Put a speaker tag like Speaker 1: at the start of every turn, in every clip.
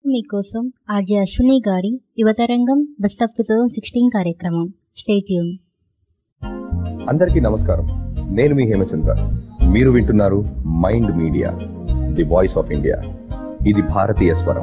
Speaker 1: మీకోసం ఆర్జే అశ్విని గారి యువతరంగం best of two thousand sixteen కార్యక్రమం స్టేట్యూన్
Speaker 2: అందరికీ నమస్కారం నేను మీ హేమచంద్ర మీరు వింటున్నారు mind media the voice of India ఇది భారతీయ స్వరం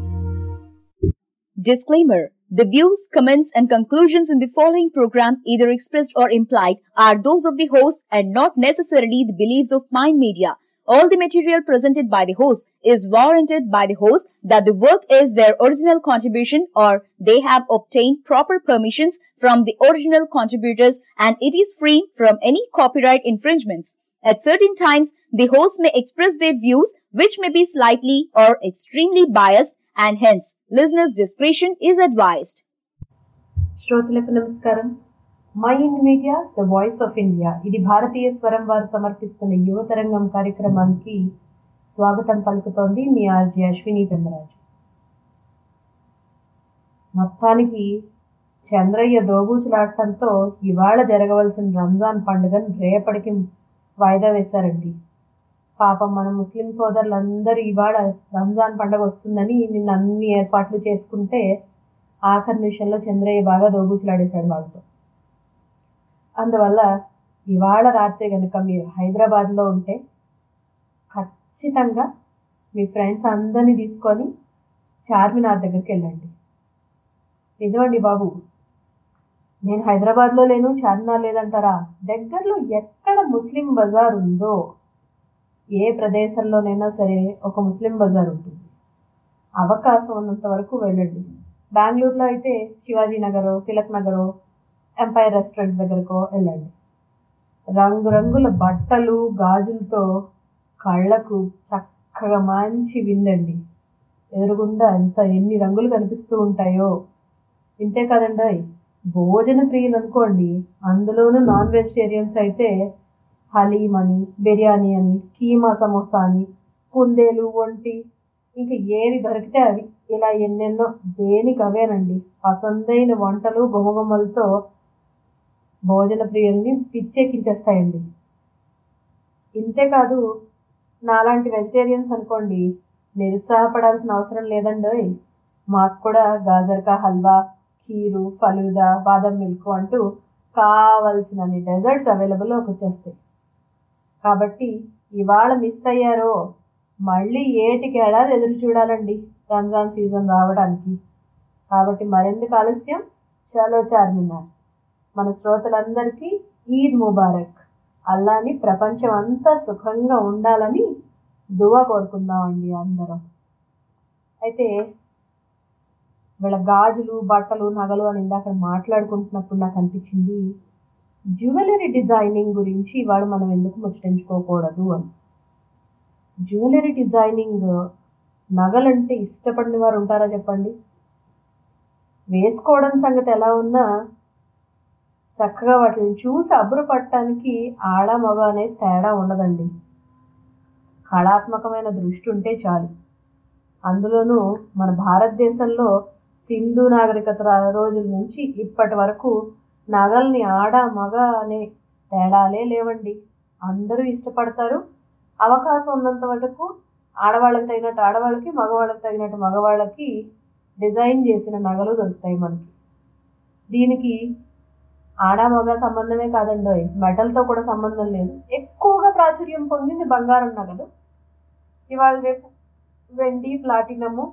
Speaker 3: Disclaimer The views, comments, and conclusions in the following program, either expressed or implied, are those of the host and not necessarily the beliefs of Mind Media. All the material presented by the host is warranted by the host that the work is their original contribution or they have obtained proper permissions from the original contributors and it is free from any copyright infringements. At certain times, the host may express their views which may be slightly or extremely biased and hence listeners' discretion is advised.
Speaker 4: శ్రోతలకు నమస్కారం mind media the voice of India ఇది భారతీయ స్వరం వారు సమర్పిస్తున్న యువతరంగం కార్యక్రమానికి స్వాగతం పలుకుతోంది మీ ఆర్జీ అశ్విని పెమ్మరాజు మొత్తానికి చంద్రయ్య దోబూచులాడటంతో ఇవాళ జరగవలసిన రంజాన్ పండుగను రేపటికి వాయిదా వేశారండి పాపం మన ముస్లిం సోదరులందరూ ఇవాళ రంజాన్ పండుగ వస్తుందని నిన్న అన్ని ఏర్పాట్లు చేసుకుంటే ఆఖరి నిమిషంలో చంద్రయ్య బాగా దోబూచులాడేశాడు వాళ్ళతో అందువల్ల ఇవాళ రాత్రి కనుక మీరు హైదరాబాద్లో ఉంటే ఖచ్చితంగా మీ ఫ్రెండ్స్ అందరినీ తీసుకొని చార్మినార్ దగ్గరికి వెళ్ళండి నిజమండి బాబు నేను హైదరాబాద్లో లేను చార్మినార్ లేదంటారా దగ్గరలో ఎక్కడ ముస్లిం బజార్ ఉందో ఏ ప్రదేశంలోనైనా సరే ఒక ముస్లిం బజార్ ఉంటుంది అవకాశం ఉన్నంత వరకు వెళ్ళండి బెంగళూరులో అయితే శివాజీ నగరు తిలక్ నగరు ఎంపైర్ రెస్టారెంట్ దగ్గరకో వెళ్ళండి రంగురంగుల బట్టలు గాజులతో కళ్ళకు చక్కగా మంచి విందండి ఎదురుగుండా ఎంత ఎన్ని రంగులు కనిపిస్తూ ఉంటాయో ఇంతే కదండి భోజన ప్రియులు అనుకోండి అందులోనూ నాన్ వెజిటేరియన్స్ అయితే హలీం అని బిర్యానీ అని కీమా సమోసా అని కుందేలు ఒంటి ఇంకా ఏది దొరికితే అవి ఇలా ఎన్నెన్నో దేనికి అవేనండి పసందైన వంటలు గుమగుమలతో భోజన ప్రియుల్ని పిచ్చెక్కించేస్తాయండి ఇంతేకాదు నాలాంటి వెజిటేరియన్స్ అనుకోండి నిరుత్సాహపడాల్సిన అవసరం లేదండి మాకు కూడా గాజర్కా హల్వా ఖీరు ఫలూదా బాదం మిల్క్ అంటూ కావలసినన్ని డెజర్ట్స్ అవైలబుల్లోకి వచ్చేస్తాయి కాబట్టి ఇవాళ మిస్ అయ్యారో మళ్ళీ ఏటికి ఏడాది ఎదురు చూడాలండి రంజాన్ సీజన్ రావడానికి కాబట్టి మరెందుకు ఆలస్యం చలో చార్మినార్ మన శ్రోతలందరికీ ఈద్ ముబారక్ అల్లాని ప్రపంచం అంతా సుఖంగా ఉండాలని దువా కోరుకుందామండి అందరం అయితే వీళ్ళ గాజులు బట్టలు నగలు అని ఇందాక మాట్లాడుకుంటున్నప్పుడు నాకు అనిపించింది జ్యువెలరీ డిజైనింగ్ గురించి ఇవాళ మనం ఎందుకు ముచ్చటించుకోకూడదు అని జ్యువెలరీ డిజైనింగ్ నగలంటే ఇష్టపడిన వారు ఉంటారా చెప్పండి వేసుకోవడం సంగతి ఎలా ఉన్నా చక్కగా వాటిని చూసి అబ్బురపడటానికి ఆడ మగ అనేది తేడా ఉండదండి కళాత్మకమైన దృష్టి ఉంటే చాలు అందులోనూ మన భారతదేశంలో సింధు నాగరికత రోజుల నుంచి ఇప్పటి వరకు నగల్ని ఆడ మగ అనే తేడాలే లేవండి అందరూ ఇష్టపడతారు అవకాశం ఉన్నంత వరకు ఆడవాళ్ళకి తగినట్టు ఆడవాళ్ళకి మగవాళ్ళకి తగినట్టు మగవాళ్ళకి డిజైన్ చేసిన నగలు దొరుకుతాయి మనకి దీనికి ఆడ మగ సంబంధమే కాదండి మెటల్తో కూడా సంబంధం లేదు ఎక్కువగా ప్రాచుర్యం పొందింది బంగారం నగలు ఇవాళ రేపు వెండి ప్లాటినము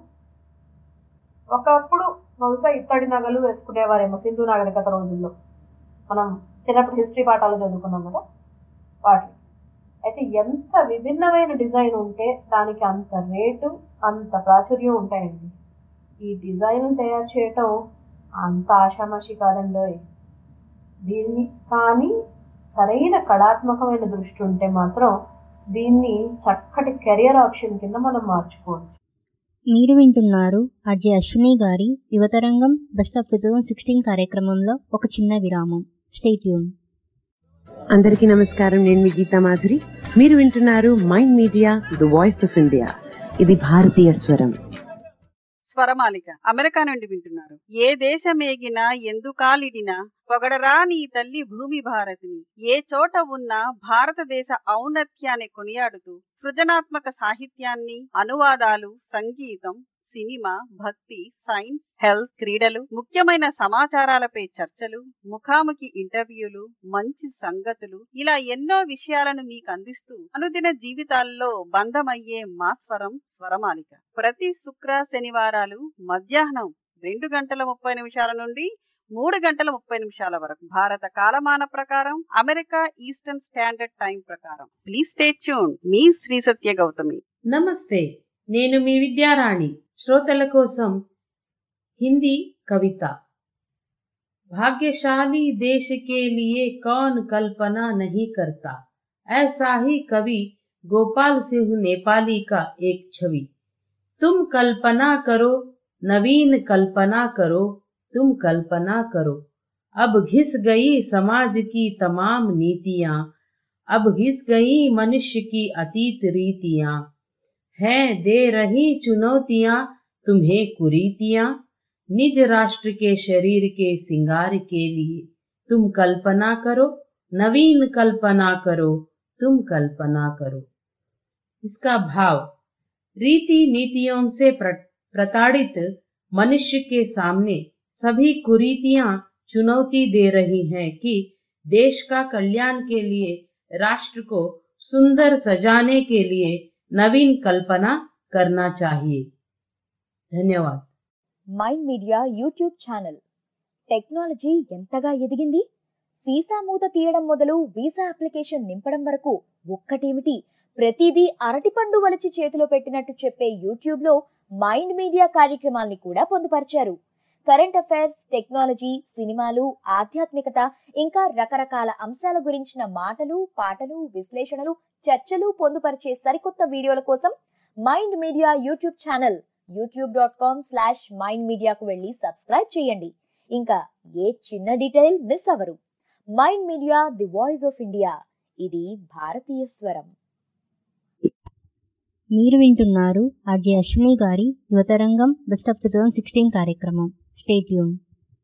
Speaker 4: ఒకప్పుడు బహుశా ఇత్తడి నగలు వేసుకునేవారేమో సింధు నాగరికత రోజుల్లో మనం చిన్నప్పుడు హిస్టరీ పాఠాలు చదువుకున్నాం కదా వాటి అయితే ఎంత విభిన్నమైన డిజైన్ ఉంటే దానికి అంత రేటు అంత ప్రాచుర్యం ఉంటాయండి ఈ డిజైన్ తయారు చేయటం అంత ఆషామాషి కాదండి దీన్ని కానీ సరైన కళాత్మకమైన దృష్టి ఉంటే మాత్రం దీన్ని చక్కటి కెరియర్ ఆప్షన్ కింద మనం మార్చుకోవచ్చు
Speaker 1: మీరు వింటున్నారు ఆర్జే అశ్విని గారి యువతరంగం best of two thousand sixteen కార్యక్రమంలో ఒక చిన్న విరామం స్టేట్యూన్
Speaker 5: అందరికీ నమస్కారం నేను మీ గీతా మాధురి మీరు వింటున్నారు mind media the voice of India ఇది భారతీయ స్వరం
Speaker 6: స్వరమాలిక అమెరికా నుండి వింటున్నారు ఏ దేశమేగినా ఎందుకాలిడినా పొగడరా నీ తల్లి భూమి భారతిని ఏ చోట ఉన్నా భారతదేశ ఔన్నత్యాన్ని కొనియాడుతూ సృజనాత్మక సాహిత్యాన్ని అనువాదాలు సంగీతం సినిమా భక్తి సైన్స్ హెల్త్ క్రీడలు ముఖ్యమైన సమాచారాలపై చర్చలు ముఖాముఖి ఇంటర్వ్యూలు మంచి సంగతులు ఇలా ఎన్నో విషయాలను మీకు అందిస్తూ అనుదిన జీవితాల్లో బంధమయ్యే మా స్వరం స్వరమాలిక ప్రతి శుక్ర శనివారాలు మధ్యాహ్నం రెండు గంటల ముప్పై నిమిషాల నుండి మూడు గంటల ముప్పై నిమిషాల వరకు భారత కాలమాన ప్రకారం అమెరికా ఈస్టర్న్ స్టాండర్డ్ టైం ప్రకారం ప్లీజ్ స్టే ట్యూన్ మీ శ్రీ సత్య గౌతమి
Speaker 7: నమస్తే నేను మీ విద్యారాణి శ్రోతల కోసం హిందీ కవిత भाग्यशाली देश के लिए कौन कल्पना नहीं करता ऐसा ही कवि गोपाल सिंह नेपाली का एक छवि तुम कल्पना करो नवीन कल्पना करो तुम कल्पना करो अब घिस गई समाज की तमाम नीतियां अब घिस गई मनुष्य की अतीत रीतियां हैं दे रही चुनौतियां तुम्हें कुरीतियां निज राष्ट्र के शरीर के सिंगार के लिए तुम कल्पना करो नवीन कल्पना करो तुम कल्पना करो इसका भाव रीति नीतियों से प्र- प्रताड़ित मनुष्य के सामने सभी कुरीतियां चुनौती दे रही हैं कि देश का कल्याण के लिए राष्ट्र को सुंदर सजाने के लिए नवीन कल्पना करना चाहिए धन्यवाद
Speaker 3: mind media YouTube channel technology ఎంతగా ఎదిగింది సీసా మూత తీయడం మొదలు వీసా అప్లికేషన్ నింపడం వరకు ఒక్కటేమిటి ప్రతిదీ అరటిపండు వలిచి చేతిలో పెట్టినట్టు చెప్పే యూట్యూబ్ లో మైండ్ మీడియా కార్యక్రమాల్ని కూడా పొందుపరిచారు కరెంట్ అఫైర్స్ టెక్నాలజీ సినిమాలు ఆధ్యాత్మికత ఇంకా రకరకాల అంశాల గురించిన మాటలు పాటలు విశ్లేషణలు చర్చలు పొందుపరిచే సరికొత్త వీడియోల కోసం mind media YouTube channel YouTube dot com slash mind మీడియాకు వెళ్ళి సబ్స్క్రైబ్ చేయండి ఇంకా ఏ చిన్న డీటెయిల్ మిస్ అవరు mind media the voice of India ఇది భారతీయ స్వరం
Speaker 1: మీరు వింటున్నారు ఆర్జే అశ్విని గారి యువతరంగం best of two thousand sixteen కార్యక్రమం స్టేట్ యూన్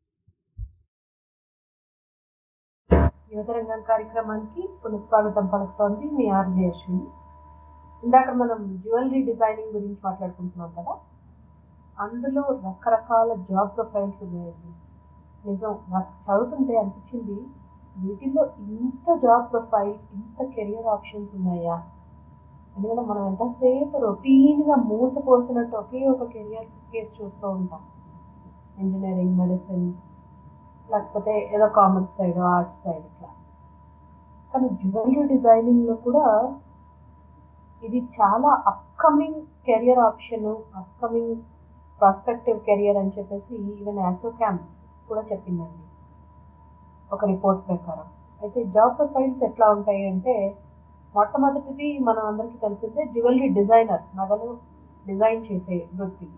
Speaker 4: యువతరంగం కార్యక్రమానికి పునఃస్వాగతం పలుకుతోంది మీ ఆర్జే అశ్విని ఇందాక మనం జ్యువెలరీ డిజైనింగ్ గురించి మాట్లాడుకుంటున్నాం కదా అందులో రకరకాల జాబ్ ప్రొఫైల్స్ ఉన్నాయండి నిజం నాకు చదువుతుంటే అనిపించింది వీటిల్లో ఇంత జాబ్ ప్రొఫైల్ ఇంత కెరియర్ ఆప్షన్స్ ఉన్నాయా ఎందుకంటే మనం ఎంతసేపు రొటీన్గా మూసపోసినట్టు ఒకే ఒక కెరియర్ కేసు చూస్తూ ఉంటాం ఇంజనీరింగ్ మెడిసిన్ లేకపోతే ఏదో కామర్స్ సైడ్ ఆర్ట్స్ సైడ్ ఇట్లా కానీ జ్యువెలరీ డిజైనింగ్లో కూడా ఇది చాలా upcoming career option upcoming prospective career అని చెప్పేసి ఈవెన్ యాసోక్యామ్ కూడా చెప్పిందండి ఒక రిపోర్ట్ ప్రకారం అయితే జాబ్ ప్రొఫైల్స్ ఎట్లా ఉంటాయి అంటే మొట్టమొదటిది మనం అందరికీ తెలిసిందే జ్యువెలరీ డిజైనర్ నగలు డిజైన్ చేసే వృత్తి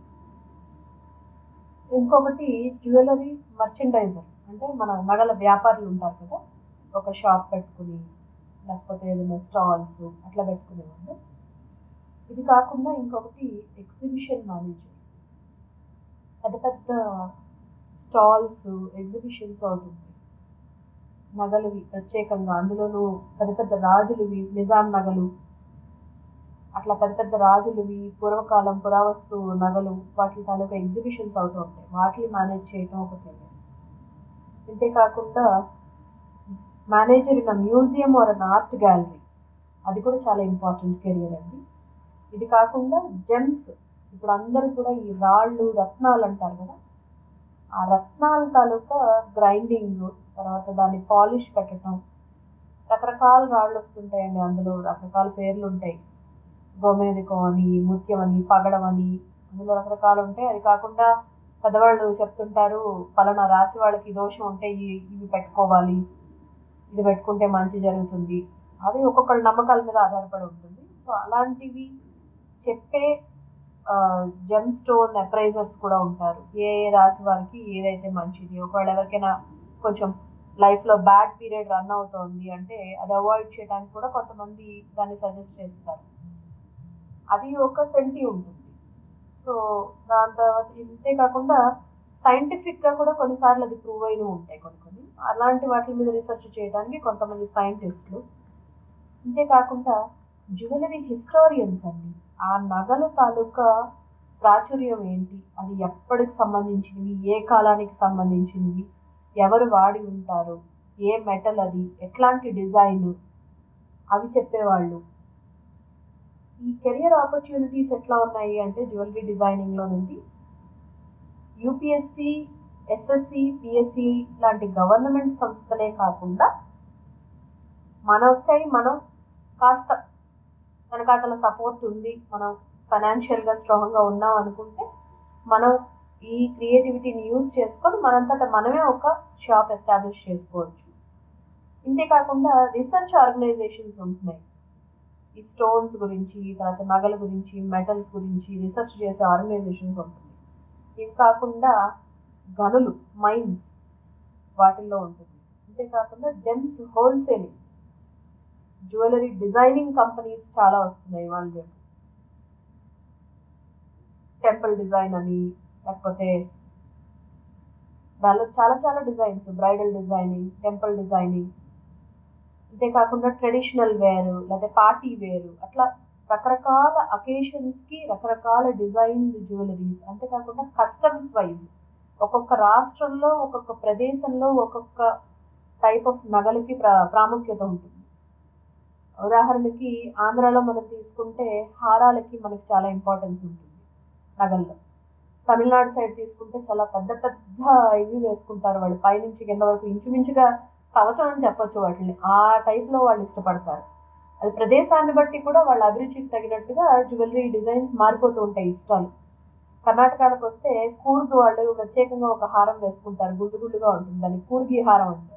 Speaker 4: ఇంకొకటి జ్యువెలరీ మర్చెండైజర్ అంటే మన నగల వ్యాపారులు ఉంటారు కదా ఒక షాప్ పెట్టుకుని లేకపోతే ఏదైనా స్టాల్స్ అట్లా పెట్టుకునేవాళ్ళు ఇది కాకుండా ఇంకొకటి ఎగ్జిబిషన్ మేనేజర్ పెద్ద పెద్ద స్టాల్స్ ఎగ్జిబిషన్స్ అవుతుంది నగలువి ప్రత్యేకంగా అందులోనూ పెద్ద పెద్ద రాజులవి నిజాం నగలు అట్లా పెద్ద పెద్ద రాజులవి పూర్వకాలం పురావస్తు నగలు వాటి తాలూకా ఎగ్జిబిషన్స్ అవుతూ ఉంటాయి వాటిని మేనేజ్ చేయడం ఒక కెరియర్ అంతేకాకుండా manager in museum or an art gallery అది కూడా చాలా ఇంపార్టెంట్ కెరియర్ అండి ఇది కాకుండా జెమ్స్ ఇప్పుడు అందరూ కూడా ఈ రాళ్ళు రత్నాలు అంటారు కదా ఆ రత్నాల తాలూకా గ్రైండింగ్ తర్వాత దాన్ని పాలిష్ పెట్టడం రకరకాల రాళ్ళు వస్తుంటాయండి అందులో రకరకాల పేర్లు ఉంటాయి గోమేదికం అని ముత్యం అని పగడం అని అందులో రకరకాలు ఉంటాయి అది కాకుండా పెద్దవాళ్ళు చెప్తుంటారు పలానా రాసి వాళ్ళకి ఈ దోషం ఉంటే ఇవి ఇవి పెట్టుకోవాలి ఇది పెట్టుకుంటే మంచి జరుగుతుంది అది ఒక్కొక్కళ్ళ నమ్మకాల మీద ఆధారపడి ఉంటుంది సో అలాంటివి చెప్పే జెమ్ స్టోన్ అప్రైజర్స్ కూడా ఉంటారు ఏ ఏ రాసి వారికి ఏదైతే మంచిది ఒకవేళ ఎవరికైనా కొంచెం లైఫ్లో బ్యాడ్ పీరియడ్ రన్ అవుతోంది అంటే అది అవాయిడ్ చేయడానికి కూడా కొంతమంది దాన్ని సజెస్ట్ చేస్తారు అది ఒక సెంటి ఉంటుంది సో దాని తర్వాత ఇంతే కాకుండా సైంటిఫిక్గా కూడా కొన్నిసార్లు అది ప్రూవ్ అయిన ఉంటాయి కొన్ని కొన్ని అలాంటి వాటి మీద రీసెర్చ్ చేయడానికి కొంతమంది సైంటిస్టులు అంతేకాకుండా జ్యువెలరీ హిస్టోరియన్స్ అండి ఆ నగల తాలూకా ప్రాచుర్యం ఏంటి అది ఎప్పటికి సంబంధించినవి ఏ కాలానికి సంబంధించినవి ఎవరు వాడి ఉంటారు ఏ మెటల్ అది ఎట్లాంటి డిజైన్ అవి చెప్పేవాళ్ళు ఈ కెరియర్ ఆపర్చునిటీస్ ఎట్లా ఉన్నాయి అంటే జ్యువెలరీ డిజైనింగ్లో నుండి యూపీఎస్సి ఎస్ఎస్సి పిఎస్సి లాంటి గవర్నమెంట్ సంస్థలే కాకుండా మనకై మనం కాస్త వెనకాతల సపోర్ట్ ఉంది మనం ఫైనాన్షియల్గా స్ట్రాంగ్గా ఉన్నాం అనుకుంటే మనం ఈ క్రియేటివిటీని యూజ్ చేసుకొని మనంతట మనమే ఒక షాప్ ఎస్టాబ్లిష్ చేసుకోవచ్చు ఇంతేకాకుండా రీసెర్చ్ ఆర్గనైజేషన్స్ ఉంటున్నాయి ఈ స్టోన్స్ గురించి తర్వాత నగల గురించి మెటల్స్ గురించి రీసెర్చ్ చేసే ఆర్గనైజేషన్స్ ఉంటుంది ఇవి కాకుండా గనులు మైన్స్ వాటిల్లో ఉంటుంది అంతేకాకుండా gems wholesaling jewellery designing companies చాలా వస్తున్నాయి వాళ్ళ రేపు టెంపుల్ డిజైన్ అని లేకపోతే దానిలో చాలా చాలా designs bridal designing temple designing అంతేకాకుండా ట్రెడిషనల్ వేర్ లేదా పార్టీ వేర్ అట్లా రకరకాల అకేషన్స్కి రకరకాల డిజైన్ జ్యువెలరీస్ అంతేకాకుండా కస్టమ్స్ వైజ్ ఒక్కొక్క రాష్ట్రంలో ఒక్కొక్క ప్రదేశంలో ఒక్కొక్క టైప్ ఆఫ్ నగలకి ప్రా ప్రాముఖ్యత ఉంటుంది ఉదాహరణకి ఆంధ్రాలో మనం తీసుకుంటే హారాలకి మనకి చాలా ఇంపార్టెన్స్ ఉంటుంది నగల్లో తమిళనాడు సైడ్ తీసుకుంటే చాలా పెద్ద పెద్ద ఇవి వేసుకుంటారు వాళ్ళు పైనుంచి కింద వరకు ఇంచుమించుగా కవచం అని చెప్పొచ్చు వాటిని ఆ టైప్లో వాళ్ళు ఇష్టపడతారు అది ప్రదేశాన్ని బట్టి కూడా వాళ్ళ అభిరుచికి తగినట్టుగా జ్యువెలరీ డిజైన్స్ మారిపోతూ ఉంటాయి ఇష్టాలు కర్ణాటకలకు వస్తే కూర్గు వాళ్ళు ప్రత్యేకంగా ఒక హారం వేసుకుంటారు గుడ్డు గుడ్డుగా ఉంటుంది దాన్ని కూర్గి హారం అంటారు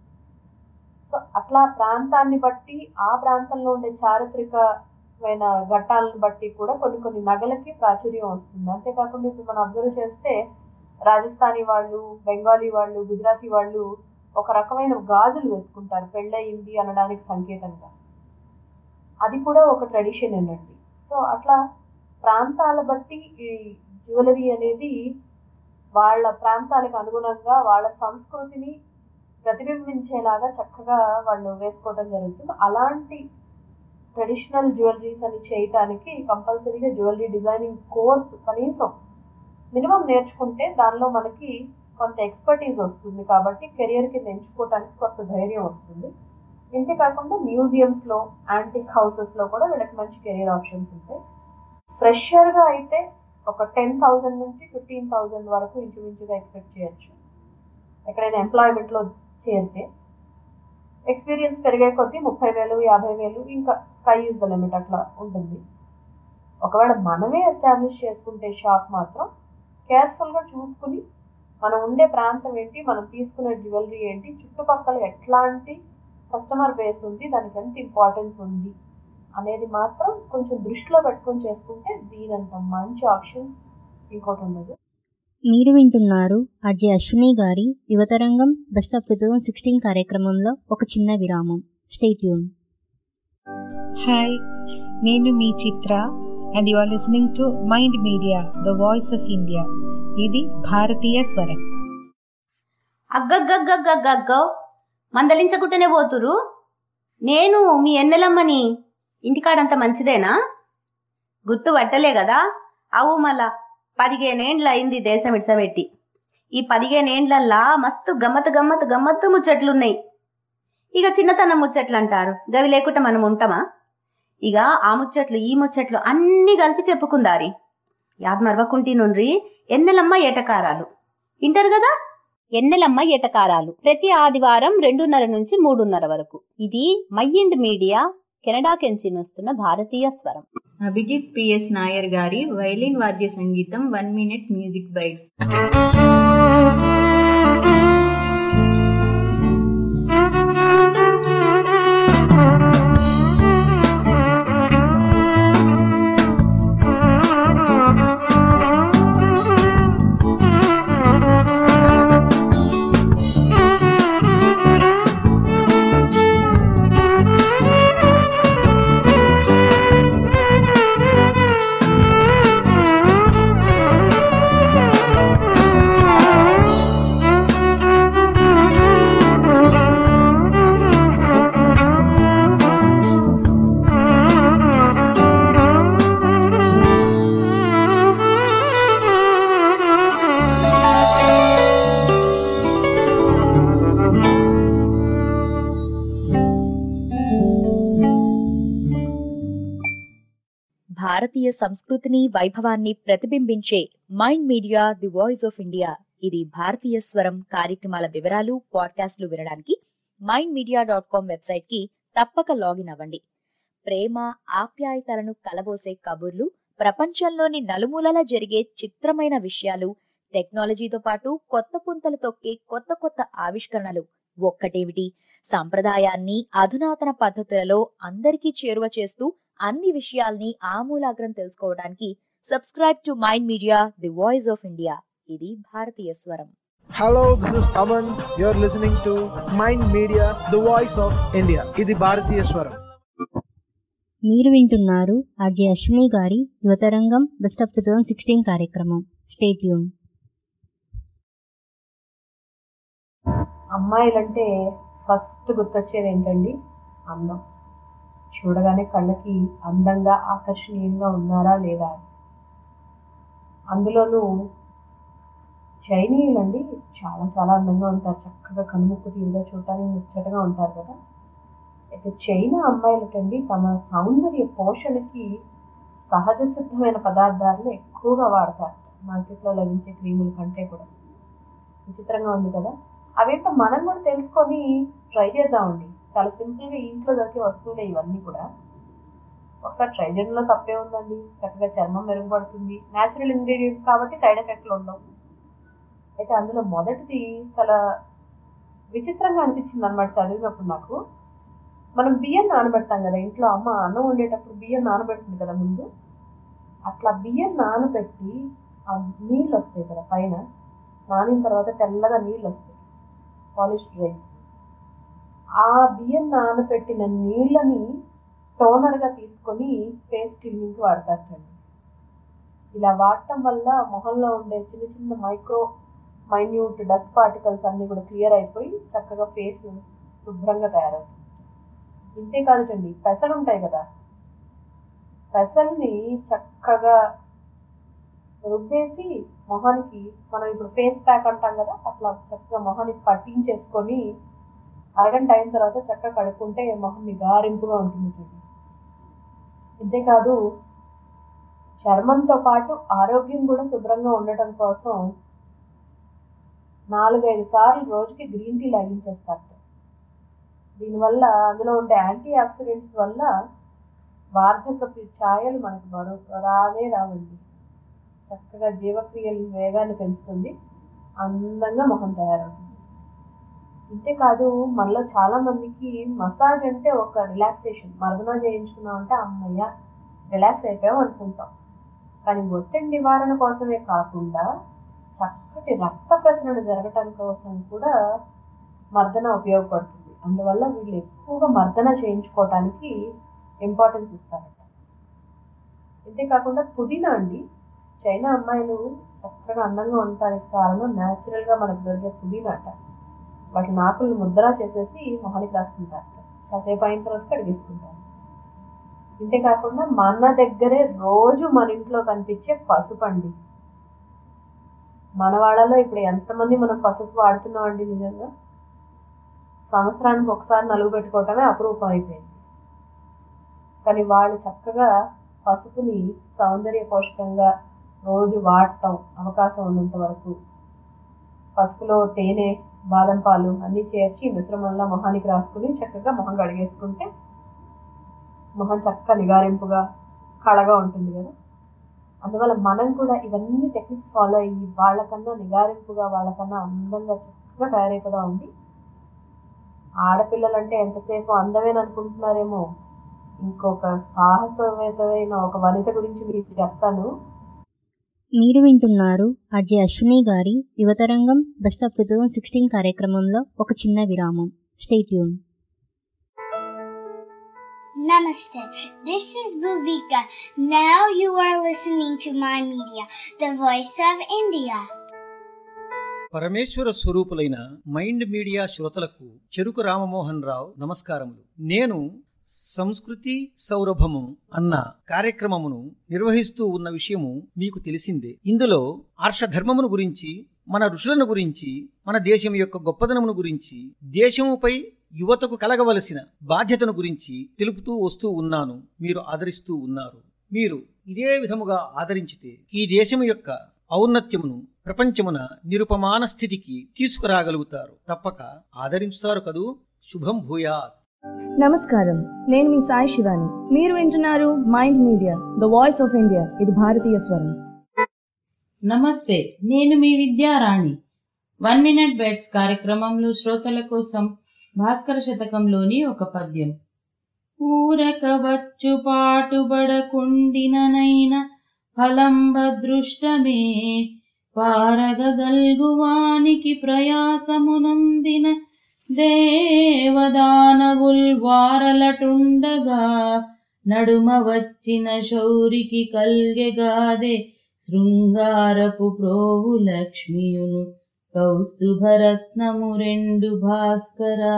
Speaker 4: సో అట్లా ప్రాంతాన్ని బట్టి ఆ ప్రాంతంలో ఉండే చారిత్రకమైన ఘట్టాలను బట్టి కూడా కొన్ని కొన్ని నగలకి ప్రాచుర్యం వస్తుంది అంతేకాకుండా ఇప్పుడు మనం అబ్జర్వ్ చేస్తే రాజస్థానీ వాళ్ళు బెంగాలీ వాళ్ళు గుజరాతీ వాళ్ళు ఒక రకమైన గాజులు వేసుకుంటారు పెళ్ళయింది అనడానికి సంకేతంగా అది కూడా ఒక ట్రెడిషన్ అనండి సో అట్లా ప్రాంతాల బట్టి ఈ జ్యువెలరీ అనేది వాళ్ళ ప్రాంతాలకు అనుగుణంగా వాళ్ళ సంస్కృతిని ప్రతిబింబించేలాగా చక్కగా వాళ్ళు వేసుకోవడం జరుగుతుంది అలాంటి ట్రెడిషనల్ జ్యువెలరీస్ అని చేయటానికి కంపల్సరీగా జ్యువెలరీ డిజైనింగ్ కోర్స్ కనీసం మినిమం నేర్చుకుంటే దానిలో మనకి కొంత ఎక్స్పర్టీస్ వస్తుంది కాబట్టి కెరియర్ కింద ఎంచుకోవడానికి కొంత ధైర్యం వస్తుంది ఇంతే కాకుండా మ్యూజియంస్లో యాంటిక్ హౌసెస్లో కూడా వీళ్ళకి మంచి కెరియర్ ఆప్షన్స్ ఉంటాయి ఫ్రెషర్గా అయితే ఒక టెన్ థౌజండ్ నుంచి ఫిఫ్టీన్ థౌజండ్ వరకు ఇంచుమించుగా ఎక్స్పెక్ట్ చేయొచ్చు ఎక్కడైనా ఎంప్లాయ్మెంట్లో చేరితే ఎక్స్పీరియన్స్ పెరిగే కొద్దీ ముప్పై వేలు యాభై వేలు ఇంకా స్కై ఇస్ ద లిమిట్ అట్లా ఉంటుంది ఒకవేళ మనమే ఎస్టాబ్లిష్ చేసుకుంటే షాప్ మాత్రం కేర్ఫుల్గా చూసుకుని మనం ఉండే ప్రాంతం ఏంటి మనం తీసుకునే జ్యువెలరీ ఏంటి చుట్టుపక్కల ఎట్లాంటి కస్టమర్ బేస్ ఉంది దానికి ఎంత ఇంపార్టెన్స్ ఉంది అనేది మాత్రం కొంచెం దృష్టిలో పెట్టుకొని చేసుకుంటే దీనంత మంచి ఆప్షన్ ఇంకోటి ఉండదు
Speaker 1: మీరు వింటున్నారు అజయ్ అశ్విని గారి యువతరంగం best of two thousand sixteen కార్యక్రమంలో ఒక చిన్న విరామం స్టేట్యూన్
Speaker 8: హాయ్ నేను మీ Chitra and you are listening to mind media the voice of India ఇది భారతీయ స్వరం
Speaker 9: అగ్గగ్గగ్గగ్గగ్గో మందలించకుంటేనే పోతురు నేను మీ ఎన్నెలమ్మని ఇంటికాడంత మంచిదేనా గుర్తు పట్టలే కదా అవు మళ్ళా పదిహేనేండ్ల అయింది దేశం ఇడ్సబెట్టి ఈ పదిహేనేండ్లల్లా మస్తు గమ్మత్ గమ్మత్ గమ్మత్తు ముచ్చట్లున్నాయి ఇక చిన్నతనం ముచ్చట్లు అంటారు గవి లేకుండా మనం ఉంటామా ఇక ఆ ముచ్చట్లు ఈ ముచ్చట్లు అన్నీ కలిపి చెప్పుకుందారి యాద్ మరవకుంటి నుండ్రి ఎన్నెలమ్మ ఏటకారాలు ఇంటారు కదా
Speaker 10: ఎన్నెలమ్మ ఎటకారాలు ప్రతి ఆదివారం రెండున్నర నుంచి మూడున్నర వరకు ఇది మైండ్ మీడియా కెనడా కెంచి వస్తున్న భారతీయ స్వరం
Speaker 11: అభిజిత్ పిఎస్ నాయర్ గారి వైలిన్ వాద్య సంగీతం one minute music bite
Speaker 12: Thank you.
Speaker 3: భారతీయ సంస్కృతిని వైభవాన్ని ప్రతిబింబించే mind media the voice of India ఇది భారతీయ స్వరం కార్యక్రమాల వివరాలు పాడ్కాస్ట్లు వినడానికి mind media dot com website కి తప్పక లాగిన్ అవ్వండి ప్రేమ ఆప్యాయతలను కలబోసే కబుర్లు ప్రపంచంలోని నలుమూలలా జరిగే చిత్రమైన విషయాలు టెక్నాలజీతో పాటు కొత్త పుంతలు తొక్కే కొత్త కొత్త ఆవిష్కరణలు ఒక్కటేమిటి సంప్రదాయాన్ని అధునాతన పద్ధతులలో అందరికీ చేరువ చేస్తూ అన్ని విషయాల్ని ఆమూలాగ్రం తెలుసుకోవడానికి subscribe to mind media the voice of India ఇది భారతీయ స్వరం
Speaker 12: Hello, this is Taman. You're listening to Mind Media, the voice of India. ఇది భారతీయ స్వరం
Speaker 1: మీరు వింటున్నారు ఆర్జే అశ్విని గారి యువతరంగం best of two thousand sixteen కార్యక్రమం స్టేట్ యూన్
Speaker 4: అమ్మాయిలంటే ఫస్ట్ గుర్తొచ్చేది ఏంటండి అందం చూడగానే కళ్ళకి అందంగా ఆకర్షణీయంగా ఉన్నారా లేదా అని. అందులోనూ చైనీయులండి చాలా చాలా అందంగా ఉంటారు చక్కగా కనుముక్కు తీరుగా చూడటానికి ముచ్చటగా ఉంటారు కదా అయితే చైనా అమ్మాయిలకండి తమ సౌందర్య పోషణకి సహజ సిద్ధమైన పదార్థాలను ఎక్కువగా వాడతారు మార్కెట్లో లభించే క్రీముల కంటే కూడా విచిత్రంగా ఉంది కదా అవేంటో మనం కూడా తెలుసుకొని ట్రై చేద్దామండి చాలా సింపుల్గా ఇంట్లో దొరికే వస్తువులే ఇవన్నీ కూడా ఒకసారి ట్రై చేయడంలో తప్పే ఉందండి చక్కగా చర్మం మెరుగుపడుతుంది న్యాచురల్ ఇంగ్రీడియంట్స్ కాబట్టి సైడ్ ఎఫెక్ట్లు ఉండవు అయితే అందులో మొదటిది చాలా విచిత్రంగా అనిపించింది అనమాట చదివినప్పుడు నాకు మనం బియ్యం నానబెడతాం కదా ఇంట్లో అమ్మ అన్నం వండేటప్పుడు బియ్యం నానబెడుతుంది కదా ముందు అట్లా బియ్యం నానబెట్టి ఆ నీళ్ళు వస్తాయి కదా పైన నానిన తర్వాత తెల్లగా నీళ్ళు వస్తాయి పాలిష్ రైస్ ఆ బియ్యం నానబెట్టిన నీళ్ళని టోనర్గా తీసుకొని ఫేస్ క్లీనింగ్కి వాడతారండి ఇలా వాడటం వల్ల మొహంలో ఉండే చిన్న చిన్న మైక్రో మైన్యూట్ డస్ట్ పార్టికల్స్ అన్నీ కూడా క్లియర్ అయిపోయి చక్కగా ఫేస్ శుభ్రంగా తయారవుతుంది ఇంతే కాదుటండి పెసలు ఉంటాయి కదా పెసల్ని చక్కగా రుబ్బేసి మొహానికి మనం ఇప్పుడు ఫేస్ ప్యాక్ అంటాం కదా అట్లా చక్కగా మొహానికి పట్టించేసుకొని అరగంట అయిన తర్వాత చక్కగా కడుక్కుంటే మొహం నిగారింపుగా ఉంటుంది చూడండి అంతేకాదు చర్మంతో పాటు ఆరోగ్యం కూడా శుభ్రంగా ఉండటం కోసం నాలుగైదు సార్లు రోజుకి గ్రీన్ టీ లాగించేస్తారు దీనివల్ల అందులో ఉండే యాంటీ ఆక్సిడెంట్స్ వల్ల వార్ధకపు ఛాయలు మనకు మరో రానే రావండి చక్కగా జీవక్రియల వేగాన్ని పెంచుతుంది అందంగా మొహం తయారవుతుంది అంతేకాదు మనలో చాలా మందికి మసాజ్ అంటే ఒక రిలాక్సేషన్ మర్దన చేయించుకున్నాం అంటే అమ్మయ్య రిలాక్స్ అయిపోయాం అనుకుంటాం కానీ ఒత్తిడి నివారణ కోసమే కాకుండా చక్కటి రక్త ప్రసరణ జరగటం కోసం కూడా మర్దన ఉపయోగపడుతుంది అందువల్ల వీళ్ళు ఎక్కువగా మర్దన చేయించుకోవటానికి ఇంపార్టెన్స్ ఇస్తారట అంతేకాకుండా పుదీనా అండి చైనా అమ్మాయిలు చక్కగా అందంగా ఉండటానికి కారణం న్యాచురల్గా మనకు దొరికే పుదీనా అట వాటి నాకులు ముద్దలా చేసేసి మొహానికి రాసుకుంటారు కాసేపు అయిన తర్వాత కడిగేసుకుంటారు అంతేకాకుండా మన దగ్గరే రోజు మన ఇంట్లో కనిపించే పసుపు అండి మన వాళ్ళలో ఇప్పుడు ఎంతమంది మనం పసుపు వాడుతున్నాం అండి నిజంగా సంవత్సరానికి ఒకసారి నలుగు పెట్టుకోవటమే అపురూపం అయిపోయింది కానీ వాళ్ళు చక్కగా పసుపుని సౌందర్య పోషకంగా రోజు వాడటం అవకాశం ఉన్నంత వరకు పసుపులో తేనె బాదం పాలు అన్నీ చేర్చి మిశ్రమంలో మొహానికి రాసుకుని చక్కగా మొహం కడిగేసుకుంటే మొహం చక్కగా నిగారింపుగా కళగా ఉంటుంది కదా అందువల్ల మనం కూడా ఇవన్నీ టెక్నిక్స్ ఫాలో అయ్యి వాళ్ళకన్నా నిగారింపుగా వాళ్ళకన్నా అందంగా చక్కగా తయారైపోదా ఉంది ఆడపిల్లలంటే ఎంతసేపు అందమేని అనుకుంటున్నారేమో ఇంకొక సాహసవేతమైన ఒక వనిత గురించి మీకు చెప్తాను
Speaker 1: మీరు వింటున్నారు అజయ్ అశ్విని గారి యువతరంగం best of two thousand sixteen కార్యక్రమంలో ఒక చిన్న విరామం స్టేట్ యూన్
Speaker 13: Namaste. This is Bhuvika. Now you are listening to my media, the voice of India.
Speaker 14: పరమేశ్వర స్వరూపులైన మైండ్ మీడియా శ్రోతలకు చెరుకు రామమోహన్ రావు నమస్కారములు నేను సంస్కృతి సౌరభము అన్న కార్యక్రమమును నిర్వహిస్తూ ఉన్న విషయము మీకు తెలిసిందే ఇందులో ఆర్షధర్మమును గురించి మన ఋషులను గురించి మన దేశం యొక్క గొప్పదనమును గురించి దేశముపై యువతకు కలగవలసిన బాధ్యతను గురించి తెలుపుతూ వస్తూ ఉన్నాను మీరు ఆదరిస్తూ ఉన్నారు మీరు ఇదే విధముగా ఆదరించితే ఈ దేశము యొక్క ఔన్నత్యమును ప్రపంచమున నిరుపమాన స్థితికి తీసుకురాగలుగుతారు తప్పక ఆదరించుతారు కదూ శుభం భూయాత్
Speaker 15: నమస్కారం నేను మీ సాయి శివాని మీరు వింటున్నారు mind media the voice of India ఇది భారతీయ స్వరం
Speaker 7: నమస్తే నేను మీ విద్యారాణి వన్ మినిట్ బెడ్స్ కార్యక్రమంలో శ్రోతల కోసం భాస్కర శతకంలోని ఒక పద్యం ఊరక వచ్చు పాటుబడకుండిననైన ఫలంబదృష్టమే పారగగల్గువానికి ప్రయాసమునందిన దేవదానవుల్ వారలటుండగా నడుమ వచ్చిన శౌరికి కల్గెగాదే శృంగారపు ప్రోవు లక్ష్మియును కౌస్తుభరత్నము రెండు భాస్కరా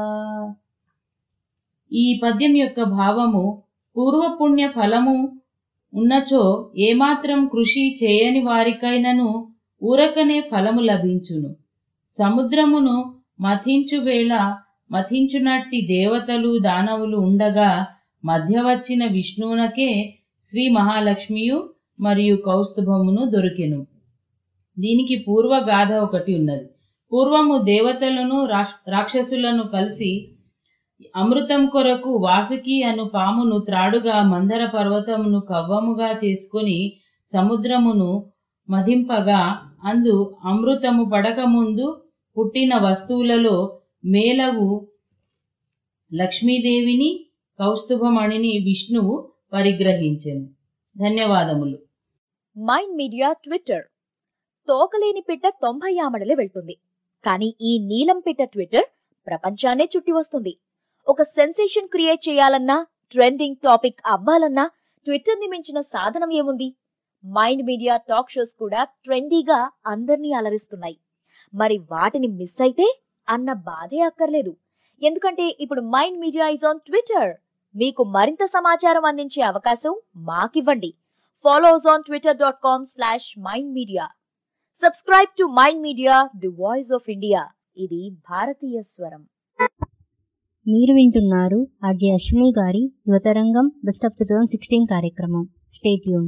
Speaker 7: ఈ పద్యం యొక్క భావము పూర్వపుణ్య ఫలము ఉన్నచో ఏమాత్రం కృషి చేయని వారికైనను ఊరకనే ఫలము లభించును సముద్రమును మథించు వేళ మథించునట్టి దేవతలు దానవులు ఉండగా మధ్య వచ్చిన విష్ణువునకే శ్రీ మహాలక్ష్మియు మరియు కౌస్తుభమును దొరికెను దీనికి పూర్వ గాథ ఒకటి ఉన్నది పూర్వము దేవతలను రాక్షసులను కలిసి అమృతం కొరకు వాసుకి అను పామును త్రాడుగా మందర పర్వతమును కవ్వముగా చేసుకొని సముద్రమును మదింపగా అందు అమృతము పడకముందు పుట్టిన వస్తువులలో మేలవు లక్ష్మీదేవిని కౌస్తుభమణిని విష్ణువు పరిగ్రహించెను ధన్యవాదములు
Speaker 3: మైండ్ మీడియా ట్విట్టర్ తోకలేని పిట్ట తొంభై ఆమడలే వెళ్తుంది కానీ ఈ నీలం పిట్ట ట్విట్టర్ ప్రపంచాన్నే చుట్టి వస్తుంది ఒక సెన్సేషన్ క్రియేట్ చేయాలన్నా ట్రెండింగ్ టాపిక్ అవ్వాలన్నా ట్విట్టర్ ని మించిన సాధనం ఏముంది మైండ్ మీడియా టాక్ షోస్ కూడా ట్రెండీగా అందర్నీ అలరిస్తున్నాయి మరి వాటిని మిస్ అయితే అన్న బాధే అక్కర్లేదు ఎందుకంటే ఇప్పుడు mind media is on Twitter మీకు మరింత సమాచారం అందించే అవకాశం మాకివ్వండి follow us on Twitter dot com slash mind media subscribe to mind media the voice of India ఇది భారతీయ స్వరం
Speaker 1: మీరు వింటున్నారు ఆర్జే అశ్విని గారి యువతరంగం best of two thousand sixteen కార్యక్రమం స్టేట్ యూన్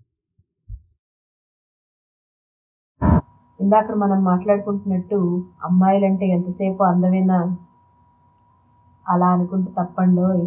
Speaker 4: ఇందాక మనం మాట్లాడుకుంటున్నట్టు అమ్మాయిలంటే ఎంతసేపు అందమేనా అలా అనుకుంటే తప్పండోయ్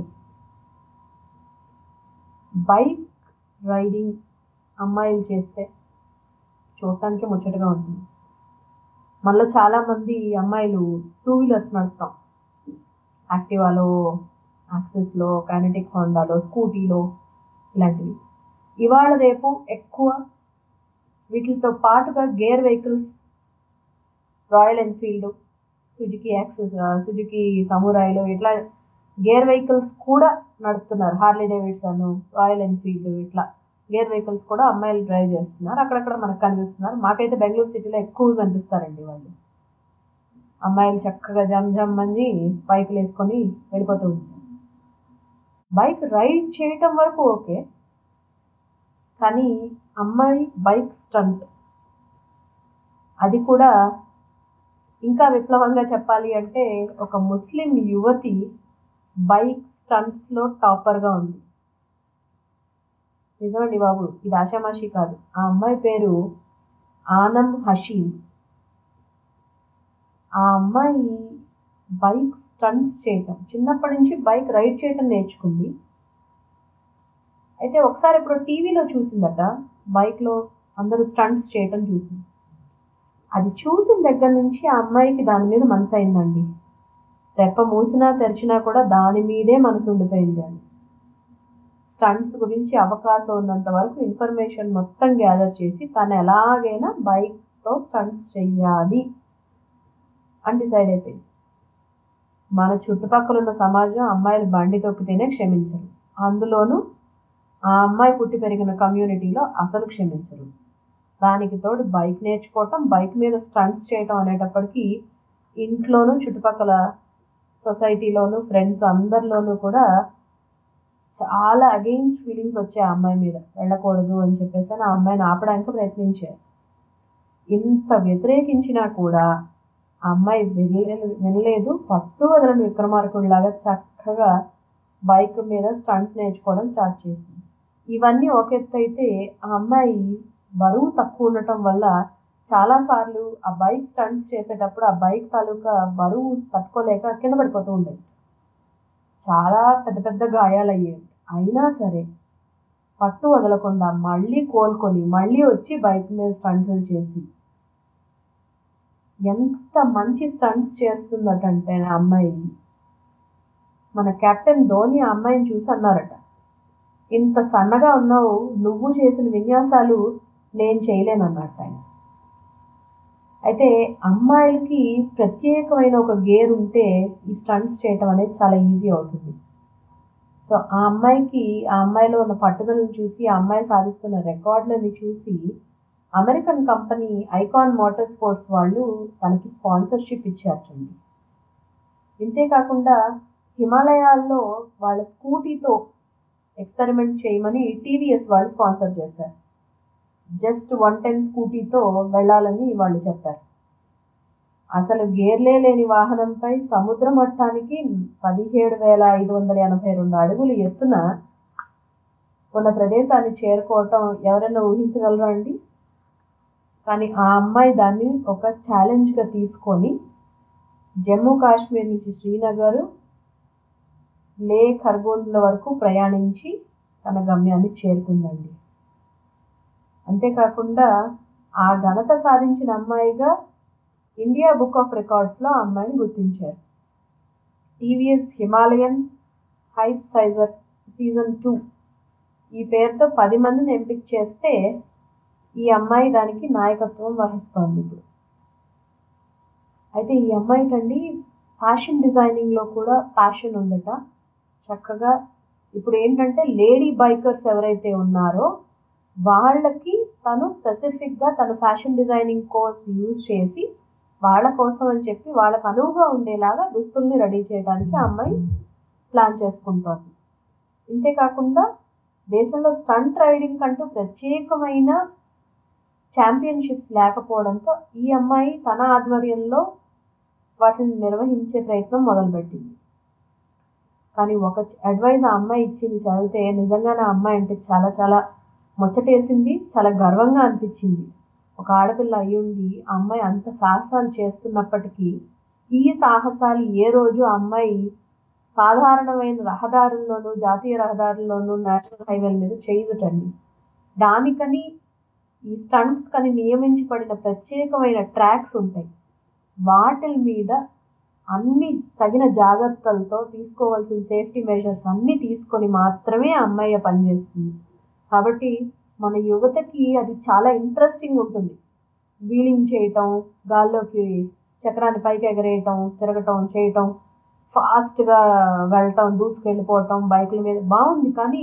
Speaker 4: బైక్ రైడింగ్ అమ్మాయిలు చేస్తే చూడటానికి ముచ్చటగా ఉంటుంది మనలో చాలామంది అమ్మాయిలు టూ వీలర్స్ నడుపుతాం యాక్టివాలో యాక్సెస్లో కైనటిక్ హోండాలో స్కూటీలో ఇలాంటివి ఇవాళ రేపు ఎక్కువ వీటితో పాటుగా gear vehicles Royal Enfield Suzuki Access Suzuki సమురాయిలు ఇట్లా గేర్ వెహికల్స్ కూడా నడుపుతున్నారు హార్లీ డేవిడ్సన్ రాయల్ ఎన్ఫీల్డ్ ఇట్లా గేర్ వెహికల్స్ కూడా అమ్మాయిలు డ్రైవ్ చేస్తున్నారు అక్కడక్కడ మనకు కనిపిస్తున్నారు మాకైతే బెంగళూరు సిటీలో ఎక్కువ కనిపిస్తారండి వాళ్ళు అమ్మాయిలు చక్కగా జమ్ జమ్ అని బైక్లు వేసుకొని వెళ్ళిపోతూ ఉంటారు బైక్ రైడ్ చేయటం వరకు ఓకే కానీ అమ్మాయి బైక్ స్టంట్ అది కూడా ఇంకా విప్లవంగా చెప్పాలి అంటే ఒక ముస్లిం యువతి బైక్ స్టంట్స్లో టాపర్గా ఉంది నిజమండి బాబు ఇది ఆషామాషి కాదు ఆ అమ్మాయి పేరు ఆనం హషీమ్ ఆ అమ్మాయి బైక్ స్టంట్స్ చేయటం చిన్నప్పటి నుంచి బైక్ రైడ్ చేయటం నేర్చుకుంది అయితే ఒకసారి ఇప్పుడు టీవీలో చూసిందట బైక్లో అందరూ స్టంట్స్ చేయటం చూసింది అది చూసిన దగ్గర నుంచి ఆ అమ్మాయికి దాని మీద మనసు అయిందండి రెప్ప మూసినా తెరిచినా కూడా దాని మీదే మనసు ఉండిపోయింది అని స్టంట్స్ గురించి అవకాశం ఉన్నంత వరకు ఇన్ఫర్మేషన్ మొత్తం గ్యాదర్ చేసి తను ఎలాగైనా బైక్తో స్టంట్స్ చెయ్యాలి అని డిసైడ్ అయిపోయింది మన చుట్టుపక్కల ఉన్న సమాజం అమ్మాయిలు బండి తొక్కితేనే క్షమించరు అందులోనూ ఆ అమ్మాయి పుట్టి పెరిగిన కమ్యూనిటీలో అసలు క్షమించరు దానికి తోడు బైక్ నేర్చుకోవటం బైక్ మీద స్టంట్స్ చేయటం అనేటప్పటికీ ఇంట్లోనూ చుట్టుపక్కల సొసైటీలోను ఫ్రెండ్స్ అందరిలోనూ కూడా చాలా అగెయిన్స్ట్ ఫీలింగ్స్ వచ్చాయి ఆ అమ్మాయి మీద వెళ్ళకూడదు అని చెప్పేసి ఆ అమ్మాయిని ఆపడానికి ప్రయత్నించారు ఇంత వ్యతిరేకించినా కూడా ఆ అమ్మాయి వినలేదు వినలేదు పట్టు వదలని విక్రమార్కుడిలాగా చక్కగా బైక్ మీద స్టంట్స్ నేర్చుకోవడం స్టార్ట్ చేసింది ఇవన్నీ ఒక ఎత్తు అయితే ఆ అమ్మాయి బరువు తక్కువ ఉండటం వల్ల చాలాసార్లు ఆ బైక్ స్టంట్స్ చేసేటప్పుడు ఆ బైక్ తాలూకా బరువు తట్టుకోలేక కింద పడిపోతూ ఉండేది చాలా పెద్ద పెద్ద గాయాలయ్యేవి అయినా సరే పట్టు వదలకుండా మళ్ళీ కోలుకొని మళ్ళీ వచ్చి బైక్ మీద స్టంట్స్ చేసి ఎంత మంచి స్టంట్స్ చేస్తుందటంటే ఆ అమ్మాయి మన కెప్టెన్ ధోని ఆ అమ్మాయిని చూసి అన్నారట ఇంత సన్నగా ఉన్నావు నువ్వు చేసిన విన్యాసాలు నేను చేయలేనన్నట్టు ఆయన అయితే అమ్మాయిలకి ప్రత్యేకమైన ఒక గేర్ ఉంటే ఈ స్టంట్స్ చేయటం అనేది చాలా ఈజీ అవుతుంది సో ఆ అమ్మాయికి ఆ అమ్మాయిలో ఉన్న పట్టుదలను చూసి ఆ అమ్మాయి సాధిస్తున్న రికార్డులని చూసి American company Icon motor sports వాళ్ళు తనకి స్పాన్సర్షిప్ ఇచ్చారటండి ఇంతేకాకుండా హిమాలయాల్లో వాళ్ళ స్కూటీతో ఎక్స్పెరిమెంట్ చేయమని టీవీఎస్ వాళ్ళు స్పాన్సర్ చేశారు జస్ట్ వన్ టెన్ స్కూటీతో వెళ్ళాలని వాళ్ళు చెప్పారు అసలు గేర్లే లేని వాహనంపై సముద్ర మట్టానికి పదిహేడు వేల ఐదు వందల ఎనభై రెండు అడుగులు ఎత్తున ఉన్న ప్రదేశాన్ని చేరుకోవటం ఎవరైనా ఊహించగలరా అండి కానీ ఆ అమ్మాయి దాన్ని ఒక ఛాలెంజ్గా తీసుకొని జమ్మూ కాశ్మీర్ నుంచి శ్రీనగర్ లే ఖర్గోన్ల వరకు ప్రయాణించి తన గమ్యాన్ని చేరుకుందండి అంతేకాకుండా ఆ ఘనత సాధించిన అమ్మాయిగా ఇండియా బుక్ ఆఫ్ రికార్డ్స్లో ఆ అమ్మాయిని గుర్తించారు టీవీఎస్ హిమాలయన్ హైప్ సైజర్ సీజన్ టూ ఈ పేరుతో పది మందిని ఎంపిక చేస్తే ఈ అమ్మాయి దానికి నాయకత్వం వహిస్తోంది ఇప్పుడు అయితే ఈ అమ్మాయికండి ఫ్యాషన్ డిజైనింగ్లో కూడా ప్యాషన్ ఉందట చక్కగా ఇప్పుడు ఏంటంటే లేడీ బైకర్స్ ఎవరైతే ఉన్నారో వాళ్ళకి తను స్పెసిఫిక్గా తను ఫ్యాషన్ డిజైనింగ్ కోర్స్ యూజ్ చేసి వాళ్ళ కోసం అని చెప్పి వాళ్ళకు అనువుగా ఉండేలాగా దుస్తుల్ని రెడీ చేయడానికి ఆ అమ్మాయి ప్లాన్ చేసుకుంటోంది ఇంతేకాకుండా దేశంలో స్టంట్ రైడింగ్ అంటూ ప్రత్యేకమైన ఛాంపియన్షిప్స్ లేకపోవడంతో ఈ అమ్మాయి తన ఆధ్వర్యంలో వాటిని నిర్వహించే ప్రయత్నం మొదలుపెట్టింది కానీ ఒక అడ్వైజ్ ఆ అమ్మాయి ఇచ్చింది చదివితే నిజంగానే ఆ అమ్మాయి అంటే చాలా చాలా ముచ్చటేసింది చాలా గర్వంగా అనిపించింది ఒక ఆడపిల్ల అయ్యుండి ఆ అమ్మాయి అంత సాహసాలు చేస్తున్నప్పటికీ ఈ సాహసాలు ఏ రోజు ఆ అమ్మాయి సాధారణమైన రహదారుల్లోనూ జాతీయ రహదారుల్లోనూ నేషనల్ హైవేల మీద చేయదుటండి దానికని ఈ స్టంట్స్ కని నియమించబడిన ప్రత్యేకమైన ట్రాక్స్ ఉంటాయి వాటి మీద అన్ని తగిన జాగ్రత్తలతో తీసుకోవాల్సిన సేఫ్టీ మెజర్స్ అన్నీ తీసుకొని మాత్రమే ఆ అమ్మాయి పనిచేస్తుంది కాబట్టి మన యువతకి అది చాలా ఇంట్రెస్టింగ్ ఉంటుంది వీలింగ్ చేయటం గాల్లోకి చక్రాన్ని పైకి ఎగరేయటం తిరగటం చేయటం ఫాస్ట్గా వెళ్ళటం దూసుకెళ్ళిపోవటం బైకుల మీద బాగుంది కానీ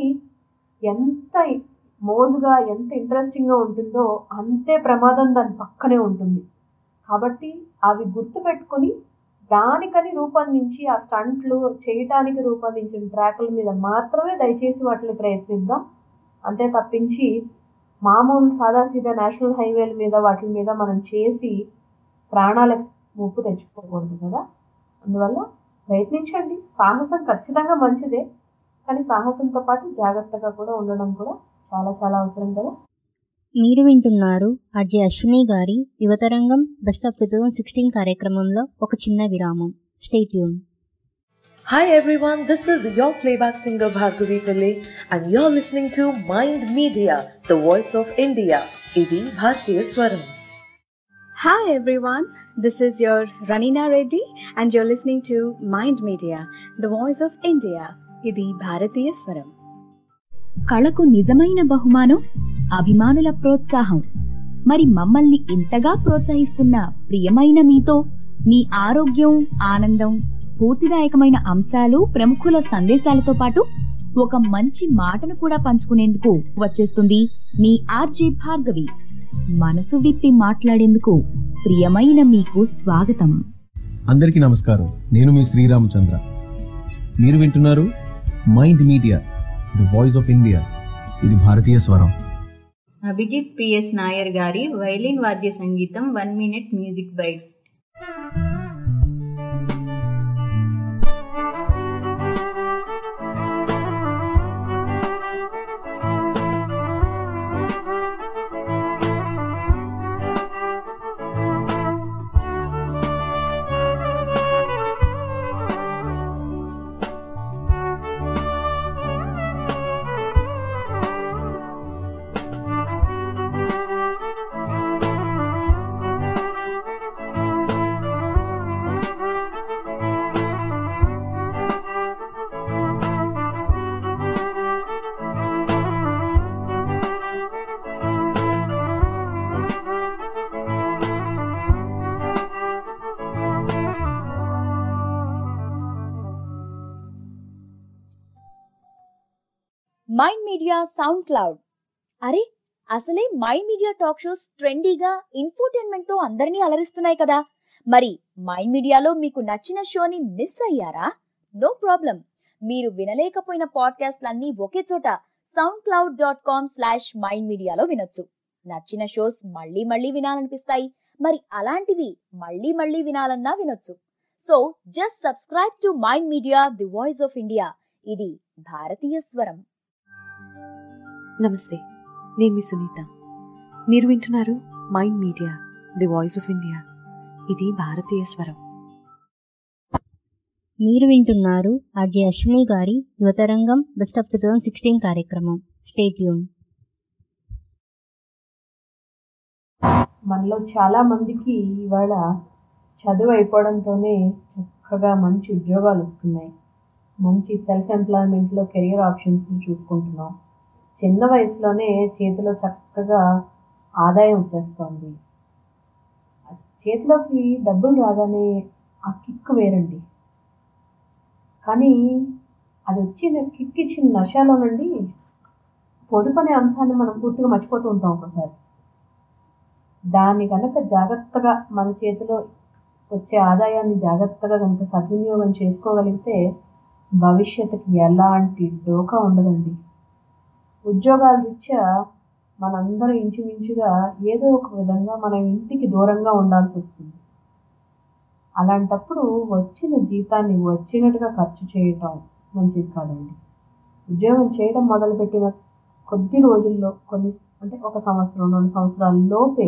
Speaker 4: ఎంత మోజుగా ఎంత ఇంట్రెస్టింగ్గా ఉంటుందో అంతే ప్రమాదం దాని పక్కనే ఉంటుంది కాబట్టి అవి గుర్తుపెట్టుకొని దానికని రూపొందించి ఆ స్టంట్లు చేయటానికి రూపొందించిన ట్రాకుల మీద మాత్రమే దయచేసి వాటిని ప్రయత్నిద్దాం అంతే తప్పించి మామూలు సాదాసీదా నేషనల్ హైవేల మీద వాటి మీద మనం చేసి ప్రాణాలకు ముప్పు తెచ్చుకోకూడదు కదా అందువల్ల ప్రయత్నించండి సాహసం ఖచ్చితంగా మంచిదే కానీ సాహసంతో పాటు జాగ్రత్తగా కూడా ఉండడం కూడా చాలా చాలా అవసరం కదా
Speaker 1: మీరు వింటున్నారు అజయ్ అశ్విని గారి యువతరంగం best of two thousand sixteen కార్యక్రమంలో ఒక చిన్న విరామం stay tuned
Speaker 16: Hi everyone, this is your playback singer Bhargavi Pillai and you're listening to Mind Media, the voice of India. Idi Bhartiya Swaram.
Speaker 17: Hi everyone, this is your Ranina Reddy and you're listening to Mind Media, the voice of India. ఇది భారతీయ స్వరం
Speaker 18: కళకు నిజమైన బహుమానం అభిమానుల ప్రోత్సాహం మరి మమ్మల్ని ఇంతగా ప్రోత్సహిస్తున్న ప్రియమైన మీతో మీ ఆరోగ్యం ఆనందం స్ఫూర్తిదాయకమైన అంశాలు ప్రముఖుల సందేశాలతో పాటు ఒక మంచి మాటను కూడా పంచుకునేందుకు వచ్చేస్తుంది మీ ఆర్జే భార్గవి మనసు విప్పి మాట్లాడేందుకు ప్రియమైన మీకు స్వాగతం
Speaker 19: అందరికీ నమస్కారం నేను మీ శ్రీరామచంద్ర మీరు వింటున్నారు mind media the voice of India ఇది భారతీయ స్వరం
Speaker 11: అభిజిత్ పిఎస్ నాయర్ గారి వైలిన్ వాద్య సంగీతం one minute music bite
Speaker 3: mind media SoundCloud అరే అసలే మైండ్ మీడియా టాక్ షోస్ ట్రెండీగా ఇన్ఫోటైన్మెంట్ తో అందరినీ అలరిస్తున్నాయి కదా మరి మైండ్ మీడియాలో మీకు నచ్చిన షోని మిస్ అయ్యారా నో ప్రాబ్లం మీరు వినలేకపోయిన పాడ్కాస్ట్లన్నీ ఒకే చోట SoundCloud dot com slash mind మీడియాలో వినొచ్చు నచ్చిన షోస్ మళ్ళీ మళ్ళీ వినాలనిపిస్తాయి మరి అలాంటివి మళ్ళీ మళ్ళీ వినాలన్నా వినొచ్చు so just subscribe to mind media the voice of India ఇది భారతీయ స్వరం
Speaker 20: నమస్తే నేను మీ సునీత మీరు వింటున్నారు mind media the voice of India ఇది భారతీయ స్వరం
Speaker 1: మీరు వింటున్నారు ఆర్జే అశ్విని గారి యువతరంగం best of two thousand sixteen కార్యక్రమం స్టేట్ యూన్
Speaker 4: మనలో చాలా మందికి ఇవాళ చదువు అయిపోవడంతోనే చక్కగా మంచి ఉద్యోగాలు వస్తున్నాయి మంచి సెల్ఫ్ ఎంప్లాయ్మెంట్లో కెరియర్ ఆప్షన్స్ చూసుకుంటున్నాం చిన్న వయసులోనే చేతిలో చక్కగా ఆదాయం వచ్చేస్తోంది చేతిలోకి డబ్బులు రాగానే ఆ కిక్ వేరండి కానీ అది వచ్చిన కిక్ ఇచ్చిన నశాలోనండి పొదుపు అనే అంశాన్ని మనం పూర్తిగా మర్చిపోతూ ఉంటాం ఒకసారి దాన్ని కనుక జాగ్రత్తగా మన చేతిలో వచ్చే ఆదాయాన్ని జాగ్రత్తగా కనుక సద్వినియోగం చేసుకోగలిగితే భవిష్యత్తుకి ఎలాంటి డోకా ఉండదండి ఉద్యోగాల రీత్యా మనందరం ఇంచుమించుగా ఏదో ఒక విధంగా మన ఇంటికి దూరంగా ఉండాల్సి వస్తుంది అలాంటప్పుడు వచ్చిన జీతాన్ని వచ్చినట్టుగా ఖర్చు చేయటం మంచిది కాదండి ఉద్యోగం చేయడం మొదలుపెట్టిన కొద్ది రోజుల్లో కొన్ని అంటే ఒక సంవత్సరం రెండు సంవత్సరాల లోపే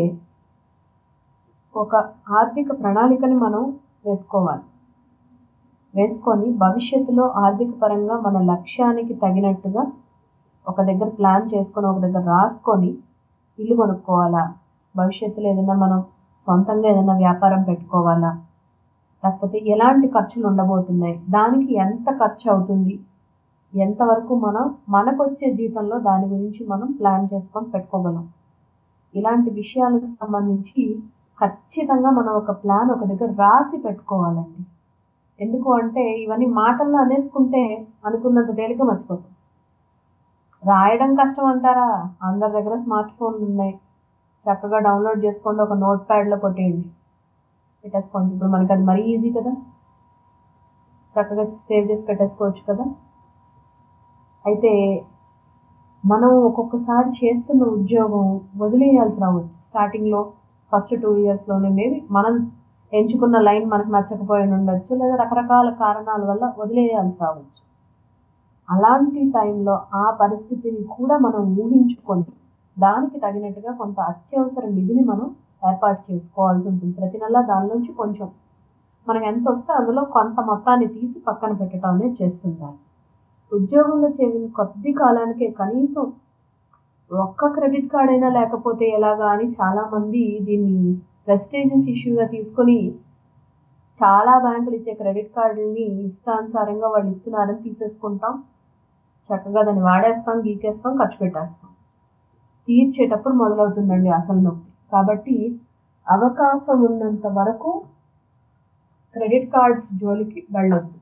Speaker 4: ఒక ఆర్థిక ప్రణాళికని మనం వేసుకోవాలి వేసుకొని భవిష్యత్తులో ఆర్థిక పరంగా మన లక్ష్యానికి తగినట్టుగా ఒక దగ్గర ప్లాన్ చేసుకొని ఒక దగ్గర రాసుకొని ఇల్లు కొనుక్కోవాలా భవిష్యత్తులో ఏదైనా మనం సొంతంగా ఏదైనా వ్యాపారం పెట్టుకోవాలా లేకపోతే ఎలాంటి ఖర్చులు ఉండబోతున్నాయి దానికి ఎంత ఖర్చు అవుతుంది ఎంతవరకు మనం మనకు వచ్చే జీతంలో దాని గురించి మనం ప్లాన్ చేసుకొని పెట్టుకోగలం ఇలాంటి విషయాలకు సంబంధించి ఖచ్చితంగా మనం ఒక ప్లాన్ ఒక దగ్గర రాసి పెట్టుకోవాలండి ఎందుకు అంటే ఇవన్నీ మాటల్లో అనేసుకుంటే అనుకున్నంత తేలిక మర్చిపోతాం రాయడం కష్టం అంటారా అందరి దగ్గర స్మార్ట్ ఫోన్లు ఉన్నాయి చక్కగా డౌన్లోడ్ చేసుకోండి ఒక నోట్ ప్యాడ్లో కొట్టేయండి పెట్టేసుకోండి ఇప్పుడు మనకి అది మరీ ఈజీ కదా చక్కగా సేవ్ చేసి పెట్టేసుకోవచ్చు కదా అయితే మనం ఒక్కొక్కసారి చేస్తున్న ఉద్యోగం వదిలేయాల్సి రావచ్చు స్టార్టింగ్లో ఫస్ట్ టూ ఇయర్స్లోనే మేబీ మనం ఎంచుకున్న లైన్ మనకు నచ్చకపోయి ఉండొచ్చు లేదా రకరకాల కారణాల వల్ల వదిలేయాల్సి రావచ్చు అలాంటి టైంలో ఆ పరిస్థితిని కూడా మనం ఊహించుకొని దానికి తగినట్టుగా కొంత అత్యవసర నిధిని మనం ఏర్పాటు చేసుకోవాల్సి ఉంటుంది ప్రతి నెల దానిలోంచి కొంచెం మనకు ఎంత వస్తే అందులో కొంత మొత్తాన్ని తీసి పక్కన పెట్టడం అనేది చేస్తుంటారు ఉద్యోగంలో చేరిన కొద్ది కాలానికే కనీసం ఒక్క క్రెడిట్ కార్డ్ అయినా లేకపోతే ఎలాగా అని చాలామంది దీన్ని ప్రెస్టేజియస్ ఇష్యూగా తీసుకొని చాలా బ్యాంకులు ఇచ్చే క్రెడిట్ కార్డుల్ని ఇష్టానుసారంగా వాళ్ళు ఇస్తున్నారని తీసేసుకుంటాం చక్కగా దాన్ని వాడేస్తాం గీకేస్తాం ఖర్చు పెట్టేస్తాం తీర్చేటప్పుడు మొదలవుతుందండి అసలు నొప్పి కాబట్టి అవకాశం ఉన్నంత వరకు క్రెడిట్ కార్డ్స్ జోలికి వెళ్ళొద్దు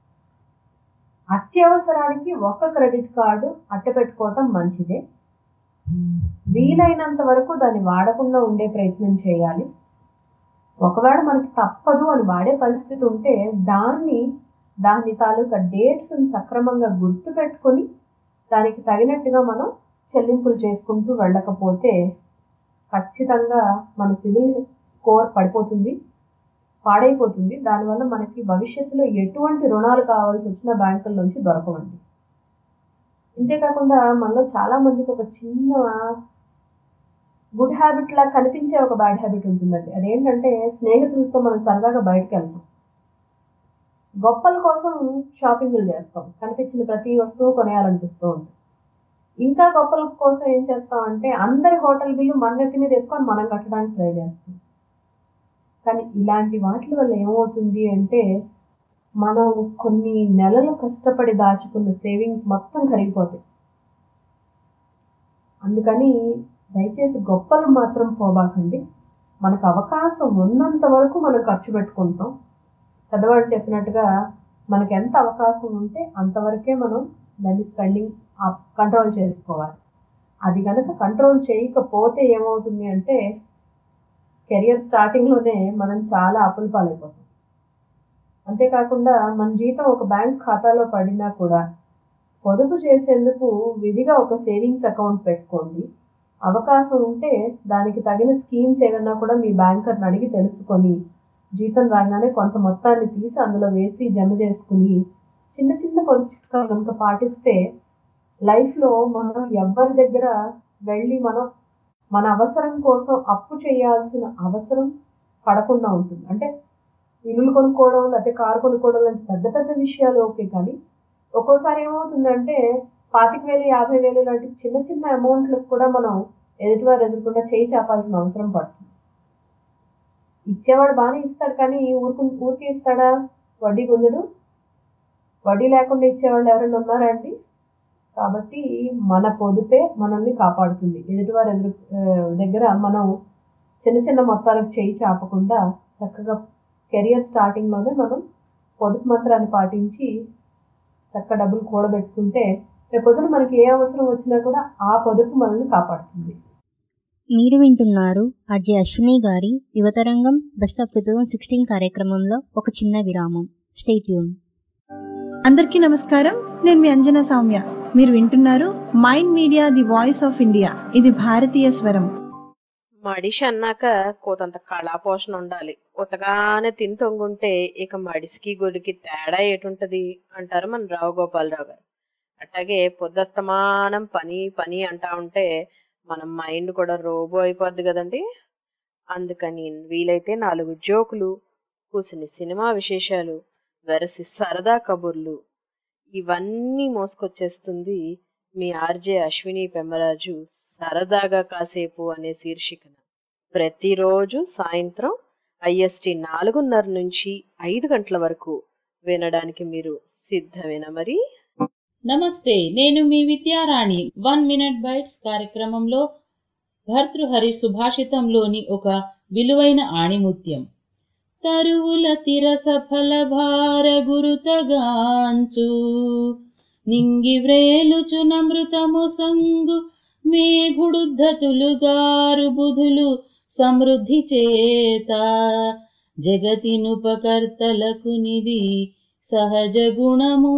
Speaker 4: అత్యవసరానికి ఒక క్రెడిట్ కార్డు అట్టపెట్టుకోవటం మంచిదే వీలైనంత వరకు దాన్ని వాడకుండా ఉండే ప్రయత్నం చేయాలి ఒకవేళ మనకి తప్పదు అని వాడే పరిస్థితి ఉంటే దాన్ని దాని తాలూకా డేట్స్ని సక్రమంగా గుర్తు పెట్టుకొని దానికి తగినట్టుగా మనం చెల్లింపులు చేసుకుంటూ వెళ్ళకపోతే ఖచ్చితంగా మన సివిల్ స్కోర్ పడిపోతుంది పాడైపోతుంది దానివల్ల మనకి భవిష్యత్తులో ఎటువంటి రుణాలు కావాల్సి వచ్చిన బ్యాంకుల నుంచి దొరకవండి ఇంతేకాకుండా మనలో చాలా మందికి ఒక చిన్న గుడ్ హ్యాబిట్ లా కనిపించే ఒక బ్యాడ్ హ్యాబిట్ ఉంటుందండి అదేంటంటే స్నేహితులతో మనం సరదాగా బయటకు వెళ్తాం గొప్పల కోసం షాపింగ్లు చేస్తాం కనిపించిన ప్రతి వస్తువు కొనేయాలనిపిస్తూ ఉంటుంది ఇంకా గొప్పల కోసం ఏం చేస్తామంటే అందరి హోటల్ బిల్లు మన నెత్తి మీద వేసుకొని మనం కట్టడానికి ట్రై చేస్తాం కానీ ఇలాంటి వాటి వల్ల ఏమవుతుంది అంటే మనం కొన్ని నెలలు కష్టపడి దాచుకున్న సేవింగ్స్ మొత్తం కరిగిపోతాయి అందుకని దయచేసి గొప్పలు మాత్రం పోబాకండి మనకు అవకాశం ఉన్నంత వరకు మనం ఖర్చు పెట్టుకుంటాం పెద్దవాళ్ళు చెప్పినట్టుగా మనకి ఎంత అవకాశం ఉంటే అంతవరకే మనం దాన్ని స్పెండింగ్ కంట్రోల్ చేసుకోవాలి అది కనుక కంట్రోల్ చేయకపోతే ఏమవుతుంది అంటే కెరియర్ స్టార్టింగ్లోనే మనం చాలా అప్పులు పాలైపోతాం అంతేకాకుండా మన జీతం ఒక బ్యాంక్ ఖాతాలో పడినా కూడా పొదుపు చేసేందుకు విధిగా ఒక సేవింగ్స్ అకౌంట్ పెట్టుకోండి అవకాశం ఉంటే దానికి తగిన స్కీమ్స్ ఏమన్నా కూడా మీ బ్యాంకర్ని అడిగి తెలుసుకొని జీతం రాగానే కొంత మొత్తాన్ని తీసి అందులో వేసి జమ చేసుకుని చిన్న చిన్న పొదుపు చిట్కాలు కనుక పాటిస్తే లైఫ్లో మనం ఎవరి దగ్గర వెళ్ళి మనం మన అవసరం కోసం అప్పు చేయాల్సిన అవసరం పడకుండా ఉంటుంది అంటే ఇల్లులు కొనుక్కోవడం లేకపోతే కారు కొనుక్కోవడం లాంటి పెద్ద పెద్ద విషయాలు ఓకే కానీ ఒక్కోసారి ఏమవుతుందంటే పాతిక వేలు యాభై వేలు లాంటి చిన్న చిన్న అమౌంట్లకు కూడా మనం ఎదుటివారు ఎదుర్కొంటే చేయి చాపాల్సిన అవసరం పడుతుంది ఇచ్చేవాడు బాగానే ఇస్తాడు కానీ ఊరుకు ఊరికే ఇస్తాడా వడ్డీ గుంజడు వడ్డీ లేకుండా ఇచ్చేవాళ్ళు ఎవరైనా ఉన్నారా అండి కాబట్టి మన పొదుపే మనల్ని కాపాడుతుంది ఎదుటివారి ఎదురు ఆ, దగ్గర మనం చిన్న చిన్న మొత్తాలకు చేయి చాపకుండా చక్కగా కెరియర్ స్టార్టింగ్లోనే మనం పొదుపు మంత్రాన్ని పాటించి చక్క డబ్బులు కూడబెట్టుకుంటే రేపొద్దున మనకి ఏ అవసరం వచ్చినా కూడా ఆ పొదుపు మనల్ని కాపాడుతుంది
Speaker 1: మీరు వింటున్నారు అజయ్ అశ్విని గారి యువతరంగం best of two thousand sixteen కార్యక్రమంలో ఒక చిన్న విరామం స్టేట్యూన్
Speaker 15: అందరికీ నమస్కారం నేను మీ అంజనా సౌమ్య మీరు వింటున్నారు mind media the voice of India ఇది భారతీయ స్వరం
Speaker 5: మడిషి అన్నాక కోతంత కళాపోషణ ఉండాలి ఉతగానే తిని తొంగుంటే ఇక మడిసికి గొడికి తేడా ఏటుంటది అంటారు మన రావు గోపాలరావు గారు అట్లాగే పొద్దస్తమానం పని పని అంటా ఉంటే మన మైండ్ కూడా రోబో అయిపోద్ది కదండి అందుకని వీలైతే నాలుగు జోకులు కూసిని సినిమా విశేషాలు వెరసి సరదా కబుర్లు ఇవన్నీ మోసుకొచ్చేస్తుంది మీ ఆర్జే అశ్విని పెమ్మరాజు సరదాగా కాసేపు అనే శీర్షికన ప్రతిరోజు సాయంత్రం ఐఎస్టి నాలుగున్నర నుంచి ఐదు గంటల వరకు వినడానికి మీరు సిద్ధమేనా మరి
Speaker 7: నమస్తే నేను మీ విద్యారాణి వన్ మినిట్ బైట్స్ కార్యక్రమంలో భర్తృహరి సుభాషితంలోని ఒక విలువైన ఆణిముత్యం తరువుల తిరస ఫల భార గురుతగాంచు నింగి వ్రేలుచు నమృతము సంగు మేఘుడుద్ధతులుగారు బుధులు సమృద్ధి చేత జగతినుపకర్తలకు నిధి సహజ గుణము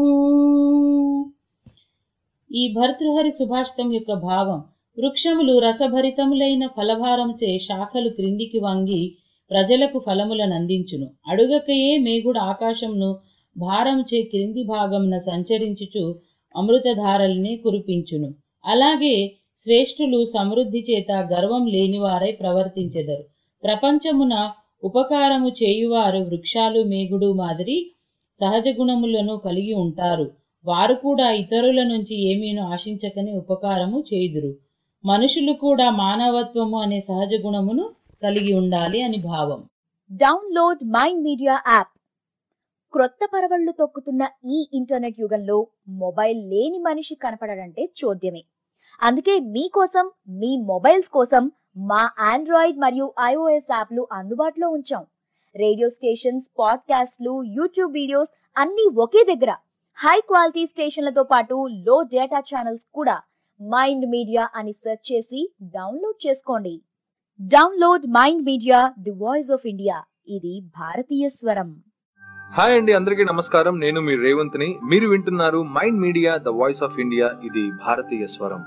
Speaker 7: ఈ భర్తృహరి సుభాషితం యొక్క భావం వృక్షములు రసభరితములైన ఫలభారముచే శాఖలు క్రిందికి వంగి ప్రజలకు ఫలములను అందించును అడుగకయే మేఘుడు ఆకాశంను భారముచే క్రింది భాగమున సంచరించుచు అమృతధారల్ని కురిపించును అలాగే శ్రేష్ఠులు సమృద్ధి చేత గర్వం లేనివారై ప్రవర్తించెదరు ప్రపంచమున ఉపకారము చేయువారు వృక్షాలు మేఘుడు మాదిరి సహజ గుణములను కలిగి ఉంటారు వారు కూడా ఇతరుల నుంచి ఏమీను ఆశించకని ఉపకారము చేయుదురు మనుషులు కూడా మానవత్వము అనే సహజ గుణమును కలిగి ఉండాలి అని భావం
Speaker 3: డౌన్లోడ్ మైండ్ మీడియా యాప్ క్రొత్త పరవళ్లు తొక్కుతున్న ఈ ఇంటర్నెట్ యుగంలో మొబైల్ లేని మనిషి కనపడడంటే చోద్యమే అందుకే మీకోసం మీ మొబైల్స్ కోసం మా ఆండ్రాయిడ్ మరియు ఐఓఎస్ యాప్లు అందుబాటులో ఉంచాం రేడియో స్టేషన్స్ పాడ్కాస్ట్లు యూట్యూబ్ వీడియోస్ అన్నీ ఒకే దగ్గర హై క్వాలిటీ స్టేషన్లతో పాటు లో డేటా ఛానల్స్ కూడా మైండ్ మీడియా అని సెర్చ్ చేసి డౌన్లోడ్ చేసుకోండి download mind media the voice of India ఇది భారతీయ స్వరం
Speaker 21: హాయ్ అండి అందరికీ నమస్కారం నేను మీ రేవంత్ని మీరు వింటున్నారు mind media the voice of India ఇది భారతీయ స్వరం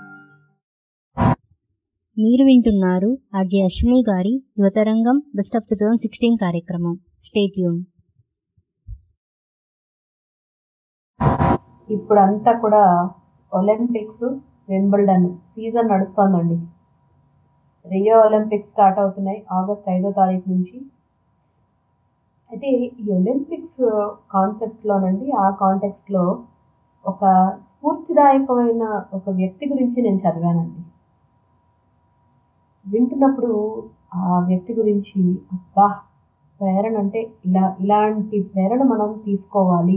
Speaker 1: మీరు వింటున్నారు అజయ్ అశ్విని గారి యువతరంగం best of two thousand sixteen కార్యక్రమం స్టేట్యూన్
Speaker 4: ఇప్పుడంతా కూడా ఒలింపిక్స్ వింబుల్డన్ సీజన్ నడుస్తోందండి రియో ఒలింపిక్స్ స్టార్ట్ అవుతున్నాయి ఆగస్ట్ ఐదో తారీఖు నుంచి అయితే ఈ ఒలింపిక్స్ కాన్సెప్ట్లోనండి ఆ కాంటెక్స్ట్లో ఒక స్ఫూర్తిదాయకమైన ఒక వ్యక్తి గురించి నేను చదివానండి వింటున్నప్పుడు ఆ వ్యక్తి గురించి అబ్బా ప్రేరణ అంటే ఇలా ఇలాంటి ప్రేరణ మనం తీసుకోవాలి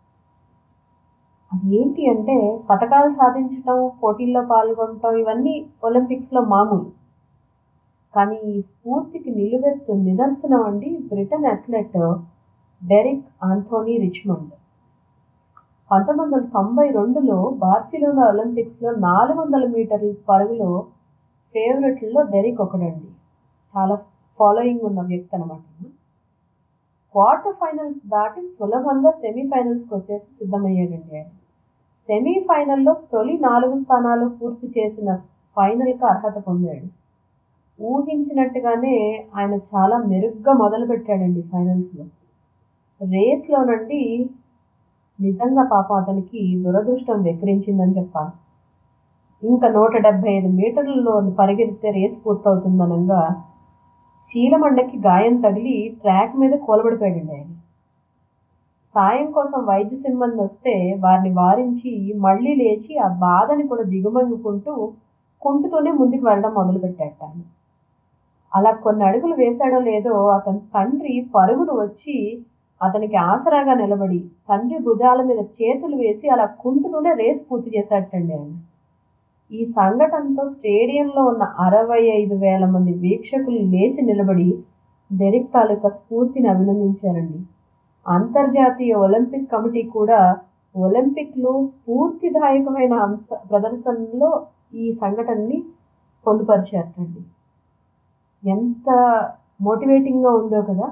Speaker 4: అది ఏంటి అంటే పథకాలు సాధించటం పోటీల్లో పాల్గొనటం ఇవన్నీ ఒలింపిక్స్లో మామూలు కానీ ఈ స్ఫూర్తికి నిలువెత్తు నిదర్శనం అండి Britain athlete Derek Anthony Richmond పంతొమ్మిది వందల తొంభై రెండులో బార్సిలోనా ఒలింపిక్స్లో నాలుగు వందల మీటర్ల పరుగులో ఫేవరెట్లలో డెరిక్ ఒకడండి చాలా ఫాలోయింగ్ ఉన్న వ్యక్తి అనమాట క్వార్టర్ ఫైనల్స్ దాటి సులభంగా సెమీఫైనల్స్కి వచ్చేసి సిద్ధమయ్యాడండి ఆయన సెమీఫైనల్లో తొలి నాలుగు స్థానాలు పూర్తి చేసిన ఫైనల్కి అర్హత పొందాడు ఊహించినట్టుగానే ఆయన చాలా మెరుగ్గా మొదలు పెట్టాడండి ఫైనల్స్లో రేస్లోనండి నిజంగా పాపం అతనికి దురదృష్టం వెక్రించిందని చెప్పాలి ఇంకా నూట డెబ్బై ఐదు మీటర్లలో పరిగెడితే రేస్ పూర్తవుతుందనగా చీలమండకి గాయం తగిలి ట్రాక్ మీద కూలబడిపోయాడండి ఆయన సాయం కోసం వైద్య సిబ్బంది వస్తే వారిని వారించి మళ్ళీ లేచి ఆ బాధని కూడా దిగుమంగుకుంటూ కుంటుతూనే ముందుకు వెళ్ళడం మొదలుపెట్టాట ఆయన అలా కొన్ని అడుగులు వేశాడో లేదో అతని తండ్రి పరుగును వచ్చి అతనికి ఆసరాగా నిలబడి తండ్రి భుజాల మీద చేతులు వేసి అలా కుంటుతూనే రేస్ పూర్తి చేశాటండి ఆయన ఈ సంఘటనతో స్టేడియంలో ఉన్న అరవై ఐదు వేల మంది వీక్షకులు లేచి నిలబడి డెరిక్ తాలూకా స్ఫూర్తిని అభినందించారండి అంతర్జాతీయ ఒలింపిక్ కమిటీ కూడా ఒలింపిక్లో స్ఫూర్తిదాయకమైన అంశ ప్రదర్శనలో ఈ సంఘటనని పొందుపరిచారటండి ఎంత మోటివేటింగ్గా ఉందో కదా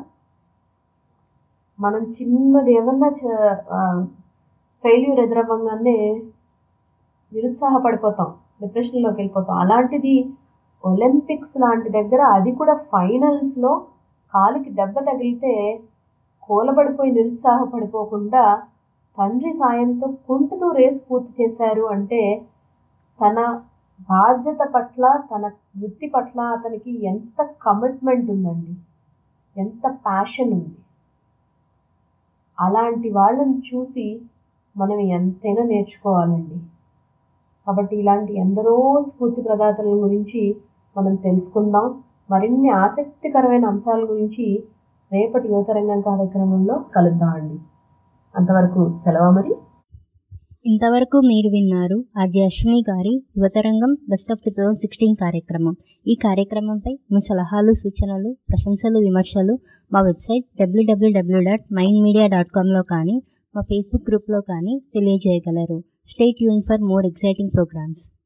Speaker 4: మనం చిన్నది ఏమన్నా ఫెయిల్యూర్ ఎదురవ్వగానే నిరుత్సాహపడిపోతాం డిప్రెషన్లోకి వెళ్ళిపోతాం అలాంటిది ఒలింపిక్స్ లాంటి దగ్గర అది కూడా ఫైనల్స్లో కాలికి దెబ్బ తగిలితే కూలబడిపోయి నిరుత్సాహపడిపోకుండా తండ్రి సాయంతో కుంటుతూ రేస్ పూర్తి చేశారు అంటే తన బాధ్యత పట్ల తన వృత్తి పట్ల అతనికి ఎంత కమిట్మెంట్ ఉందండి ఎంత ప్యాషన్ ఉంది అలాంటి వాళ్ళని చూసి మనం ఎంతైనా నేర్చుకోవాలండి కాబట్టి ఇలాంటి ఎందరో స్ఫూర్తి ప్రదాతల గురించి మనం తెలుసుకుందాం మరిన్ని ఆసక్తికరమైన అంశాల గురించి రేపటి యువతరంగం కార్యక్రమంలో కలుద్దామండి అంతవరకు సెలవు మరి
Speaker 1: ఇంతవరకు మీరు విన్నారు ఆర్జే అశ్విని గారి యువతరంగం best of two thousand sixteen కార్యక్రమం ఈ కార్యక్రమంపై మీ సలహాలు సూచనలు ప్రశంసలు విమర్శలు మా website WWW dot mind media dot కామ్లో కానీ మా ఫేస్బుక్ గ్రూప్లో కానీ తెలియజేయగలరు స్టేట్ యూన్ ఫర్ మోర్ ఎక్సైటింగ్ ప్రోగ్రామ్స్